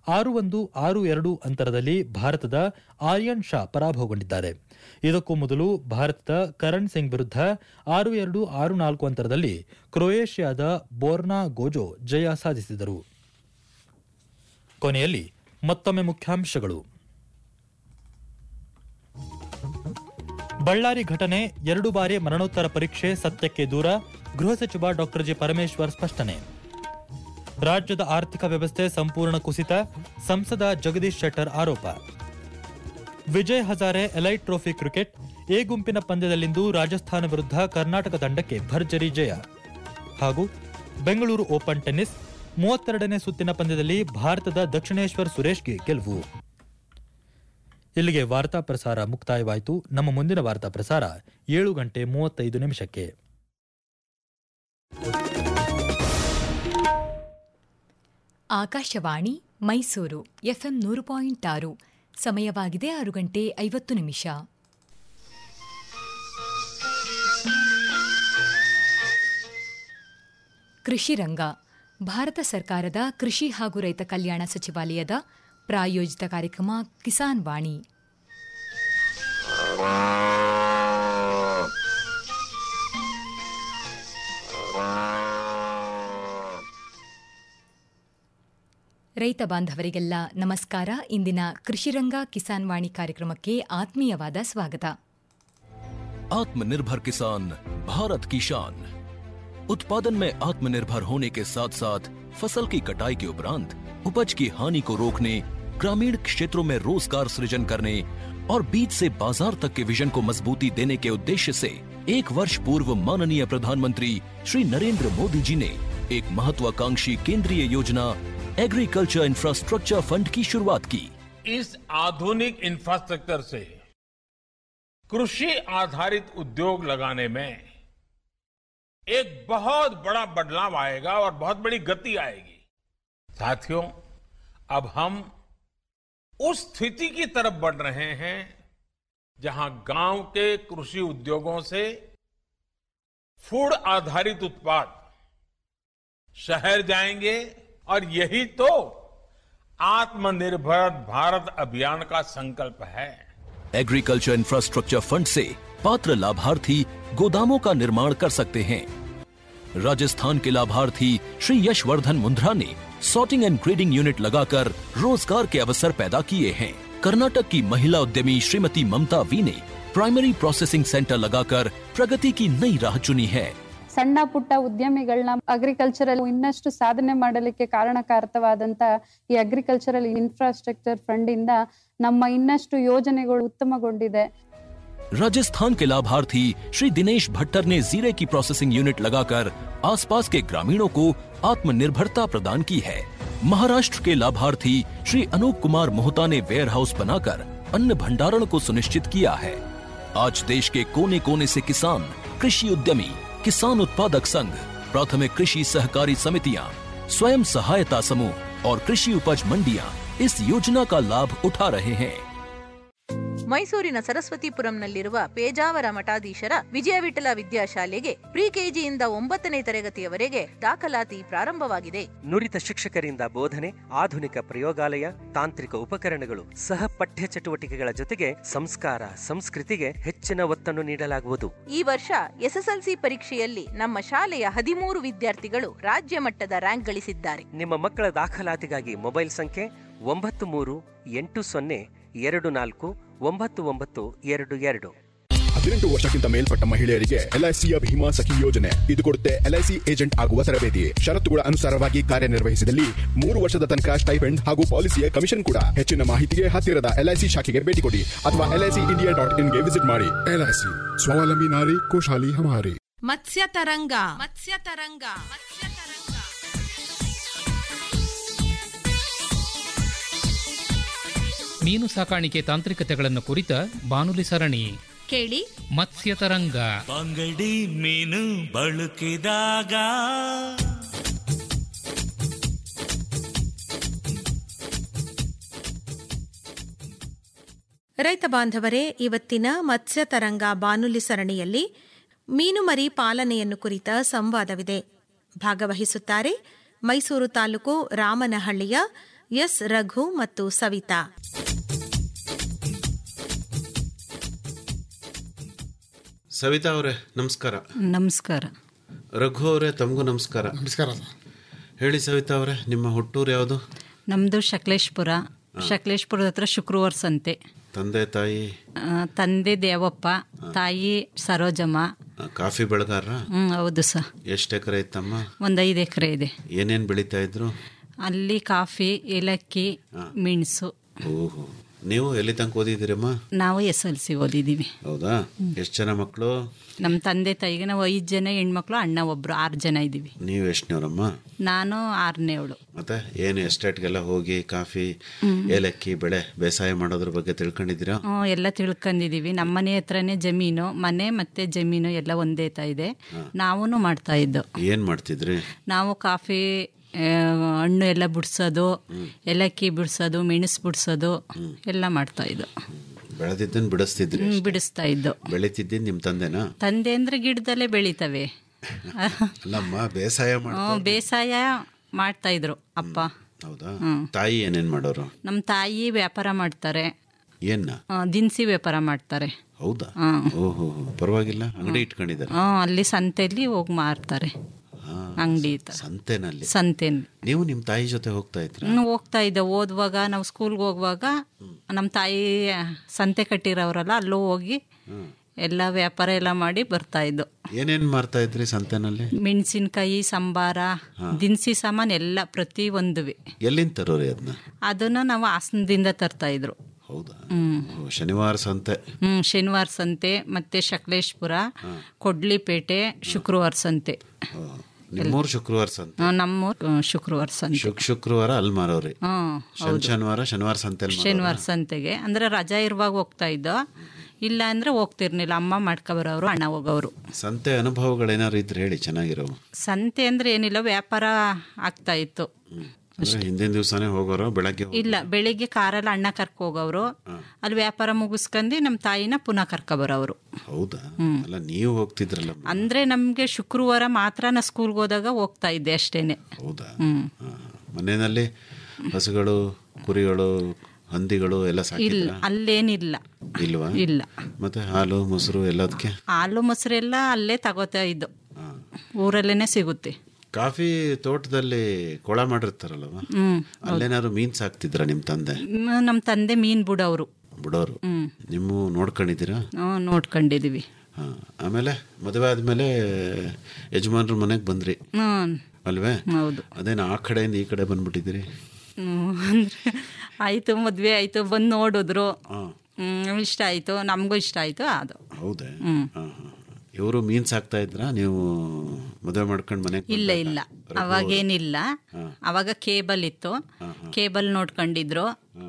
ಆರು ಒಂದು ಆರು ಎರಡು ಅಂತರದಲ್ಲಿ ಭಾರತದ ಆರ್ಯನ್ ಶಾ ಪರಾಭವಗೊಂಡಿದ್ದಾರೆ ಇದಕ್ಕೂ ಮೊದಲು ಭಾರತದ ಕರಣ್ ಸಿಂಗ್ ವಿರುದ್ಧ ಆರು ಎರಡು ಆರು ನಾಲ್ಕು ಅಂತರದಲ್ಲಿ ಕ್ರೊಯೇಷಿಯಾದ ಬೋರ್ನಾ ಗೋಜೋ ಜಯ ಸಾಧಿಸಿದರು ಕೊನೆಯಲ್ಲಿ ಮತ್ತೊಮ್ಮೆ ಮುಖ್ಯಾಂಶಗಳು ಬಳ್ಳಾರಿ ಘಟನೆ ಎರಡು ಬಾರಿ ಮರಣೋತ್ತರ ಪರೀಕ್ಷೆ ಸತ್ಯಕ್ಕೆ ದೂರ ಗೃಹ ಸಚಿವ ಡಾಕ್ಟರ್ ಜಿ ಪರಮೇಶ್ವರ್ ಸ್ಪಷ್ಟನೆ ರಾಜ್ಯದ ಆರ್ಥಿಕ ವ್ಯವಸ್ಥೆ ಸಂಪೂರ್ಣ ಕುಸಿತ ಸಂಸದ ಜಗದೀಶ್ ಶೆಟ್ಟರ್ ಆರೋಪ Vijay Hazare elite trophy cricket A ಗುಂಪಿನ ಪಂದ್ಯದಲ್ಲಿಂದು ರಾಜಸ್ಥಾನ ವಿರುದ್ಧ ಕರ್ನಾಟಕ ತಂಡಕ್ಕೆ ಭರ್ಜರಿ ಜಯ ಹಾಗೂ ಬೆಂಗಳೂರು ಓಪನ್ ಟೆನ್ನಿಸ್ ಮೂವತ್ತೆರಡನೇ ಸುತ್ತಿನ ಪಂದ್ಯದಲ್ಲಿ ಭಾರತದ ದಕ್ಷಿಣೇಶ್ವರ್ ಸುರೇಶ್ಗೆ ಗೆಲುವು ಇಲ್ಲಿಗೆ ವಾರ್ತಾ ಪ್ರಸಾರ ಮುಕ್ತಾಯವಾಯಿತು ನಮ್ಮ ಮುಂದಿನ ವಾರ್ತಾ ಪ್ರಸಾರ ಏಳು ಗಂಟೆ ಮೂವತ್ತೈದು ನಿಮಿಷಕ್ಕೆ ಆಕಾಶವಾಣಿ ಮೈಸೂರು ಎಫ್ಎಂ ನೂರು ಪಾಯಿಂಟ್ ಆರು ಸಮಯವಾಗಿದೆ ಆರು ಗಂಟೆ ಐವತ್ತು ನಿಮಿಷ ಕೃಷಿ ರಂಗ ಭಾರತ ಸರ್ಕಾರದ ಕೃಷಿ ಹಾಗೂ ರೈತ ಕಲ್ಯಾಣ ಸಚಿವಾಲಯದ ಪ್ರಾಯೋಜಿತ ಕಾರ್ಯಕ್ರಮ ಕಿಸಾನ್ ವಾಣಿ ರೈತ ಬಾಂಧವರಿಗೆಲ್ಲ ನಮಸ್ಕಾರ ಇಂದಿನ ಕೃಷಿರಂಗ ಕಿಸಾನ್ ವಾಣಿ ಕಾರ್ಯಕ್ರಮಕ್ಕೆ ಆತ್ಮೀಯವಾದ ಸ್ವಾಗತ आत्मनिर्भर किसान भारत की शान उत्पादन में आत्मनिर्भर होने के साथ साथ फसल की कटाई के उपरांत उपज की हानि को रोकने ग्रामीण क्षेत्रों में रोजगार सृजन करने और बीज से बाजार तक के विजन को मजबूती देने के उद्देश्य से एक वर्ष पूर्व माननीय प्रधानमंत्री श्री नरेंद्र मोदी जी ने एक महत्वाकांक्षी केंद्रीय योजना एग्रीकल्चर इंफ्रास्ट्रक्चर फंड की शुरुआत की इस आधुनिक इंफ्रास्ट्रक्चर से कृषि आधारित उद्योग लगाने में एक बहुत बड़ा बदलाव आएगा और बहुत बड़ी गति आएगी साथियों अब हम उस स्थिति की तरफ बढ़ रहे हैं जहां गांव के कृषि उद्योगों से फूड आधारित उत्पाद शहर जाएंगे और यही तो आत्मनिर्भर भारत अभियान का संकल्प है एग्रीकल्चर इंफ्रास्ट्रक्चर फंड से पात्र लाभार्थी गोदामों का निर्माण कर सकते हैं राजस्थान के लाभार्थी श्री यशवर्धन मुंद्रा ने सॉर्टिंग एंड ग्रेडिंग यूनिट लगाकर रोजगार के अवसर पैदा किए हैं कर्नाटक की महिला उद्यमी श्रीमती ममता वी ने प्राइमरी प्रोसेसिंग सेंटर लगाकर प्रगति की नई राह चुनी है ಸಣ್ಣ ಪುಟ್ಟ ಉದ್ಯಮಿಗಳನ್ನ ಅಗ್ರಿಕಲ್ಚರಲ್ ಇನ್ನಷ್ಟು ಸಾಧನೆ ಮಾಡಲಿಕ್ಕೆ ಕಾರಣಕಾರಕವಾದಂತ ಈ ಅಗ್ರಿಕಲ್ಚರಲ್ ಇನ್ಫ್ರಾಸ್ಟ್ರಕ್ಚರ್ ಫಂಡ್ ಇಂದ ನಮ್ಮ ಇನ್ನಷ್ಟು ಯೋಜನೆಗಳು ಉತ್ತಮಗೊಂಡಿದೆ राजस्थान के लाभार्थी श्री दिनेश भट्टर ने जीरे की प्रोसेसिंग यूनिट लगाकर आसपास के ग्रामीणों को आत्मनिर्भरता प्रदान की है महाराष्ट्र के लाभार्थी श्री अनूप कुमार मोहता ने वेयर हाउस बनाकर अन्न भंडारण को सुनिश्चित किया है आज देश के कोने कोने से किसान कृषि उद्यमी किसान उत्पादक संघ प्राथमिक कृषि सहकारी समितियां स्वयं सहायता समूह और कृषि उपज मंडियां इस योजना का लाभ उठा रहे हैं ಮೈಸೂರಿನ ಸರಸ್ವತಿಪುರಂನಲ್ಲಿರುವ ಪೇಜಾವರ ಮಠಾಧೀಶರ ವಿಜಯ ವಿಠಲ ವಿದ್ಯಾಶಾಲೆಗೆ ಪ್ರಿ ಕೆಜಿಯಿಂದ ಒಂಬತ್ತನೇ ತರಗತಿಯವರೆಗೆ ದಾಖಲಾತಿ ಪ್ರಾರಂಭವಾಗಿದೆ ನುರಿತ ಶಿಕ್ಷಕರಿಂದ ಬೋಧನೆ ಆಧುನಿಕ ಪ್ರಯೋಗಾಲಯ ತಾಂತ್ರಿಕ ಉಪಕರಣಗಳು ಸಹ ಪಠ್ಯ ಚಟುವಟಿಕೆಗಳ ಜೊತೆಗೆ ಸಂಸ್ಕಾರ ಸಂಸ್ಕೃತಿಗೆ ಹೆಚ್ಚಿನ ಒತ್ತನ್ನು ನೀಡಲಾಗುವುದು ಈ ವರ್ಷ ಎಸ್ಎಸ್ಎಲ್ಸಿ ಪರೀಕ್ಷೆಯಲ್ಲಿ ನಮ್ಮ ಶಾಲೆಯ ಹದಿಮೂರು ವಿದ್ಯಾರ್ಥಿಗಳು ರಾಜ್ಯ ಮಟ್ಟದ ರ್ಯಾಂಕ್ ಗಳಿಸಿದ್ದಾರೆ ನಿಮ್ಮ ಮಕ್ಕಳ ದಾಖಲಾತಿಗಾಗಿ ಮೊಬೈಲ್ ಸಂಖ್ಯೆ ಒಂಬತ್ತು ಮೂರು ಎಂಟು ಸೊನ್ನೆ ಎರಡು ನಾಲ್ಕು ಒಂಬತ್ತು ಒಂಬತ್ತು ಎರಡು ಎರಡು ಹದಿನೆಂಟು ವರ್ಷಕ್ಕಿಂತ ಮೇಲ್ಪಟ್ಟ ಮಹಿಳೆಯರಿಗೆ ಎಲ್ಐಸಿಯ ಭೀಮಾ ಸಖಿ ಯೋಜನೆ ಇದು ಕೊಡುತ್ತೆ ಎಲ್ಐಸಿ ಏಜೆಂಟ್ ಆಗುವ ತರಬೇತಿ ಷರತ್ತುಗಳ ಅನುಸಾರವಾಗಿ ಕಾರ್ಯನಿರ್ವಹಿಸಿದಲ್ಲಿ ಮೂರು ವರ್ಷದ ತನಕ ಸ್ಟೈಪೆಂಡ್ ಹಾಗೂ ಪಾಲಿಸಿಯ ಕಮಿಷನ್ ಕೂಡ ಹೆಚ್ಚಿನ ಮಾಹಿತಿಗೆ ಹತ್ತಿರದ ಎಲ್ಐಸಿ ಶಾಖೆಗೆ ಭೇಟಿ ಕೊಡಿ ಅಥವಾ ಎಲ್ಐಸಿ ಇಂಡಿಯಾ ಡಾಟ್ ಇನ್ಗೆ ವಿಸಿಟ್ ಮಾಡಿ ಎಲ್ಐಸಿ ಸ್ವಾವಲಂಬಿ ನಾರಿ ಖುಷಾಲಿ ಹಮಾರಿ ಮತ್ಸ್ಯ ತರಂಗ ಮತ್ಸ್ಯ ತರಂಗ ಮತ್ಸ್ಯ ತರಂಗ ಮೀನು ಸಾಕಾಣಿಕೆ ತಾಂತ್ರಿಕತೆಗಳನ್ನು ಕುರಿತ ಬಾನುಲಿ ಸರಣಿ ಕೇಳಿ ಮತ್ಸ್ಯ ತರಂಗ ಬಂಗಡಿ ಮೀನು ಬಳುಕಿದಾಗ ರೈತ ಬಾಂಧವರೇ ಇವತ್ತಿನ ಮತ್ಸ್ಯ ತರಂಗ ಬಾನುಲಿ ಸರಣಿಯಲ್ಲಿ ಮೀನುಮರಿ ಪಾಲನೆಯನ್ನು ಕುರಿತ ಸಂವಾದವಿದೆ ಭಾಗವಹಿಸುತ್ತಾರೆ ಮೈಸೂರು ತಾಲೂಕು ರಾಮನಹಳ್ಳಿಯ ಎಸ್ ರಘು ಮತ್ತು ಸವಿತಾ ಸವಿತಾ ಅವರೇ ನಮಸ್ಕಾರ ನಮಸ್ಕಾರ ರಘು ಅವರೇ ತಮಗೂ ನಮಸ್ಕಾರ ನಮಸ್ಕಾರ ಹೇಳಿ ಸವಿತಾ ಅವರೇ ನಿಮ್ಮ ಹುಟ್ಟೂರು ಯಾವುದು ನಮ್ಮದು ಶಕ್ಲೇಶ್ಪುರ ಶಕ್ಲೇಶ್ಪುರದ ಹತ್ರ ಶುಕ್ರವಾರ ಸಂತೆ ತಂದೆ ತಾಯಿ ಆ, ತಂದೆ ದೇವಪ್ಪ ತಾಯಿ ಸರೋಜಮ್ಮ ಆ, ಕಾಫಿ ಬೆಳೆಗಾರ ಹ್ಞೂ ಹೌದು ಸರ್ ಎಷ್ಟು ಎಕರೆ ಇತ್ತಮ್ಮ ಒಂದು ಐದು ಎಕರೆ ಇದೆ ಏನೇನು ಬೆಳೀತಾ ಇದ್ರು ಅಲ್ಲಿ ಕಾಫಿ ಏಲಕ್ಕಿ ಮೆಣಸು ಓಹೋ ನೀವು ಎಲ್ಲಿ ತನಕ ಓದಿದ್ದೀರಮ್ಮ ನಾವು ಎಸ್ ಎಲ್ ಸಿ ಓದಿದ್ದೀವಿ ಹೌದಾ ಎಷ್ಟು ಜನ ಮಕ್ಕಳು ನಮ್ಮ ತಂದೆ ತಾಯಿಗೆ ನಾವು ಐದು ಜನ ಹೆಣ್ಮಕ್ಳು ಅಣ್ಣ ಒಬ್ಬರು ಆರು ಜನ ಇದ್ದೀವಿ ನೀವು ಎಷ್ಟನೇವ್ರಮ್ಮ ನಾನು ಆರನೇವಳು ಮತ್ತೆ ಏನು ಎಸ್ಟೇಟ್ಗೆಲ್ಲ ಹೋಗಿ ಕಾಫಿ ಏಲಕ್ಕಿ ಬೆಳೆ ಬೇಸಾಯ ಮಾಡೋದ್ರ ಬಗ್ಗೆ ತಿಳ್ಕೊಂಡಿದ್ದೀರಾ ಹ್ಞೂ ಎಲ್ಲ ತಿಳ್ಕೊಂಡಿದ್ದೀವಿ ನಮ್ಮ ಮನೆ ಹತ್ರನೇ ಜಮೀನು ಮನೆ ಮತ್ತು ಜಮೀನು ಎಲ್ಲ ಒಂದೇ ತಾ ಇದೆ ನಾವೂ ಮಾಡ್ತಾ ಇದ್ದು ಏನು ಮಾಡ್ತಿದ್ರಿ ನಾವು ಕಾಫಿ ಆ, ಹಣ್ಣು ಎಲ್ಲ ಬಿಡ್ಸೋದು ಏಲಕ್ಕಿ ಬಿಡ್ಸೋದು ಮೆಣಸು ಬಿಡ್ಸೋದು ಎಲ್ಲ ಮಾಡ್ತಾ ಇದ್ದು ಬೆಳೆದಿದ್ದನ್ನು ಬಿಡಿಸ್ತಿದ್ರಿ ಹ್ಮ್, ಬಿಡಿಸ್ತಾ ಇದ್ದು ಬೆಳೀತಿದ್ದೀನಿ ನಿಮ್ಮ ತಂದೆನಾ ತಂದೆ ಅಂದ್ರೆ ಗಿಡದಲ್ಲೇ ಬೆಳಿತವೆ ಅಲ್ಲಮ್ಮ ಬೇಸಾಯ ಮಾಡ ಹ್ಮ್, ಬೇಸಾಯ ಮಾಡ್ತಾ ಇದ್ರು ಅಪ್ಪ ಹೌದಾ ಹ್ಮ್. ತಾಯಿ ಏನೇನು ಮಾಡೋರು ನಮ್ಮ ತಾಯಿ ವ್ಯಾಪಾರ ಮಾಡ್ತಾರೆ ಏನ್ನ ಆ, ದಿನಸಿ ವ್ಯಾಪಾರ ಮಾಡ್ತಾರೆ ಹೌದಾ ಹ್ಮ್. ಓಹೋ ಪರವಾಗಿಲ್ಲ ಅಂಗಡಿ ಇಟ್ಕೊಂಡಿದ್ದಾರೆ ಹ್ಮ್, ಅಲ್ಲಿ ಸಂತೆಯಲ್ಲಿ ಹೋಗಿ ಮಾರ್ತಾರೆ ಅಂಗಡಿ ಸಂತೆನಲ್ಲಿ ಸಂತೆಯಲ್ಲಿ ನೀವು ನಿಮ್ಮ ತಾಯಿ ಜೊತೆ ಹೋಗ್ತಾ ಇದ್ರ ಹ್ಮ್, ಹೋಗ್ತಾ ಇದ್ದೆ ಓದುವಾಗ ನಾವು ಸ್ಕೂಲ್ಗೆ ಹೋಗುವಾಗ ನಮ್ಮ ತಾಯಿ ಸಂತೆ ಕಟ್ಟಿರೋರಲ್ಲ ಅಲ್ಲೂ ಹೋಗಿ ಎಲ್ಲ ವ್ಯಾಪಾರ ಎಲ್ಲ ಮಾಡಿ ಬರ್ತಾ ಇದ್ದು ಏನೇನ್ ಮಾರ್ತಾ ಇದ್ರಿ ಸಂತೆನಲ್ಲಿ ಮೆಣಸಿನ್ಕಾಯಿ ಸಂಬಾರ ದಿನಸಿ ಸಾಮಾನು ಎಲ್ಲ ಪ್ರತಿ ಒಂದುವೆ ಎಲ್ಲಿಂದ ತರೋರಿ ಅದನ್ನ ಅದನ್ನ ನಾವು ಹಾಸನದಿಂದ ತರ್ತಾ ಇದ್ರು ಹೌದಾ ಹ್ಮ್ ಓ, ಶನಿವಾರ ಸಂತೆ ಹ್ಮ್ ಶನಿವಾರ ಸಂತೆ ಮತ್ತೆ ಶಕ್ಲೇಶ್ಪುರ ಕೊಡ್ಲಿಪೇಟೆ ಶುಕ್ರವಾರ ಸಂತೆ ಓ, ನಿಮ್ಮೂರ್ ಶುಕ್ರವಾರ ಸಂತೆ ಆ, ನಮ್ಮೂರ್ ಆ, ಶುಕ್ರವಾರ ಸಂತೆ ಶುಕ್ ಶುಕ್ರವಾರ ಅಲ್ಲಿ ಮಾರೋರಿ ಹ್ಮ್ ಶನ್ ಶನಿವಾರ ಶನಿವಾರ ಸಂತೆಲಿ ಮಾರೋರಾ? ಶನಿವಾರ ಸಂತೆಗೆ ಅಂದ್ರೆ ರಜಾ ಇರುವಾಗ ಹೋಗ್ತಾ ಇದ್ದೋ ಇಲ್ಲ ಅಂದ್ರೆ ಹೋಗ್ತಿರ್ನಿಲ್ಲ ಅಮ್ಮ ಮಾಡ್ಕೊಬರೋರು ಅಣ್ಣ ಹೋಗೋರು ಸಂತೆ ಅನುಭವಗಳೇನಾದ್ರು ಇದ್ರೆ ಹೇಳಿ ಚೆನ್ನಾಗಿರೋವು ಸಂತೆ ಅಂದ್ರೆ ಏನಿಲ್ಲ ವ್ಯಾಪಾರ ಆಗ್ತಾ ಇತ್ತು ಅಂದ್ರೆ ಹಿಂದಿನ ದಿವಸನೇ ಹೋಗೋರು ಬೆಳಗ್ಗೆ ಹೋಗ್- ಇಲ್ಲ ಬೆಳಿಗ್ಗೆ ಕಾರಲ್ಲಿ ಅಣ್ಣ ಕರ್ಕೊ ಹೋಗೋರು ಅಲ್ಲಿ ವ್ಯಾಪಾರ ಮುಗಿಸ್ಕೊಂಡು ನಮ್ಮ ತಾಯಿನ ಪುನಃ ಕರ್ಕೊಬರೋರು ಹೌದಾ ಅಲ್ಲ ನೀವು ಹೋಗ್ತಿದ್ರಲ್ಲ ಅಂದ್ರೆ ನಮ್ಗೆ ಶುಕ್ರವಾರ ಮಾತ್ರ ನಾ ಸ್ಕೂಲ್ಗೆ ಹೋದಾಗ ಹೋಗ್ತಾ ಇದ್ದೆ ಅಷ್ಟೇನೆ ಹೌದಾ ಹ್ಮ್ ಹಾ. ಮನೆಯಲ್ಲಿ ಹಸುಗಳು ಕುರಿಗಳು ಹಂದಿಗಳು ಎಲ್ಲ ಇಲ್ಲ ಸಾಕಿದ್ರ ಅಲ್ಲೇನಿಲ್ಲ ಇಲ್ವಾ ಇಲ್ಲ ಮತ್ತೆ ಹಾಲು ಮೊಸರು ಎಲ್ಲದಕ್ಕೆ ಹಾಲು ಮೊಸರೆಲ್ಲ ಅಲ್ಲೇ ತಗೋತಾ ಇದ್ದು ಊರಲ್ಲೇನೆ ಸಿಗುತ್ತೆ ಕಾಫಿ ತೋಟದಲ್ಲಿ ಕೊಳ ಮಾಡಿರ್ತಾರಲ್ಲವ ಹ್ಮ್ ಅಲ್ಲೇನಾದ್ರು ಮೀನ್ ಸಾಕ್ತಿದ್ರ ನಿಮ್ ತಂದೆ ಮ್, ನಮ್ ತಂದೆ ಮೀನ್ ಬಿಡೋರು ಬಿಡೋರು ಹ್ಮ್ ನಿಮ್ಮ ನೋಡ್ಕೊಂಡಿದ್ದೀರಾ ನಾವು ನೋಡ್ಕೊಂಡಿದೀವಿ ಹಾ ಆಮೇಲೆ ಮದುವೆ ಆದ್ಮೇಲೆ ಯಜಮಾನ್ರ ಮನೆಗೆ ಬಂದ್ರಿ ಹ್ಮ್ ಅಲ್ವೇ ಹೌದು ಅದೇನು ಆ ಕಡೆಯಿಂದ ಈ ಕಡೆ ಬಂದ್ಬಿಟ್ಟಿದ್ದೀರಿ ಹ್ಮ್, ಅಂದ್ರೆ ಆಯ್ತು ಮದ್ವೆ ಆಯ್ತು ಬಂದು ನೋಡಿದ್ರು ಹ್ಮ್, ಇಷ್ಟ ಆಯ್ತು ನಮಗೂ ಇಷ್ಟ ಆಯ್ತು ಅದು ಹೌದೇ ಹ್ಮ್. ಇವರು ಮೀನ್ ಸಾಕ್ತಾ ಇದ್ರ ನೀವು ಮದುವೆ ಮಾಡ್ಕೊಂಡು ಮನೆಗೆ ಇಲ್ಲ ಇಲ್ಲ ಅವಾಗೇನಿಲ್ಲ ಅವಾಗ ಕೇಬಲ್ ಇತ್ತು ಕೇಬಲ್ ನೋಡ್ಕೊಂಡಿದ್ರು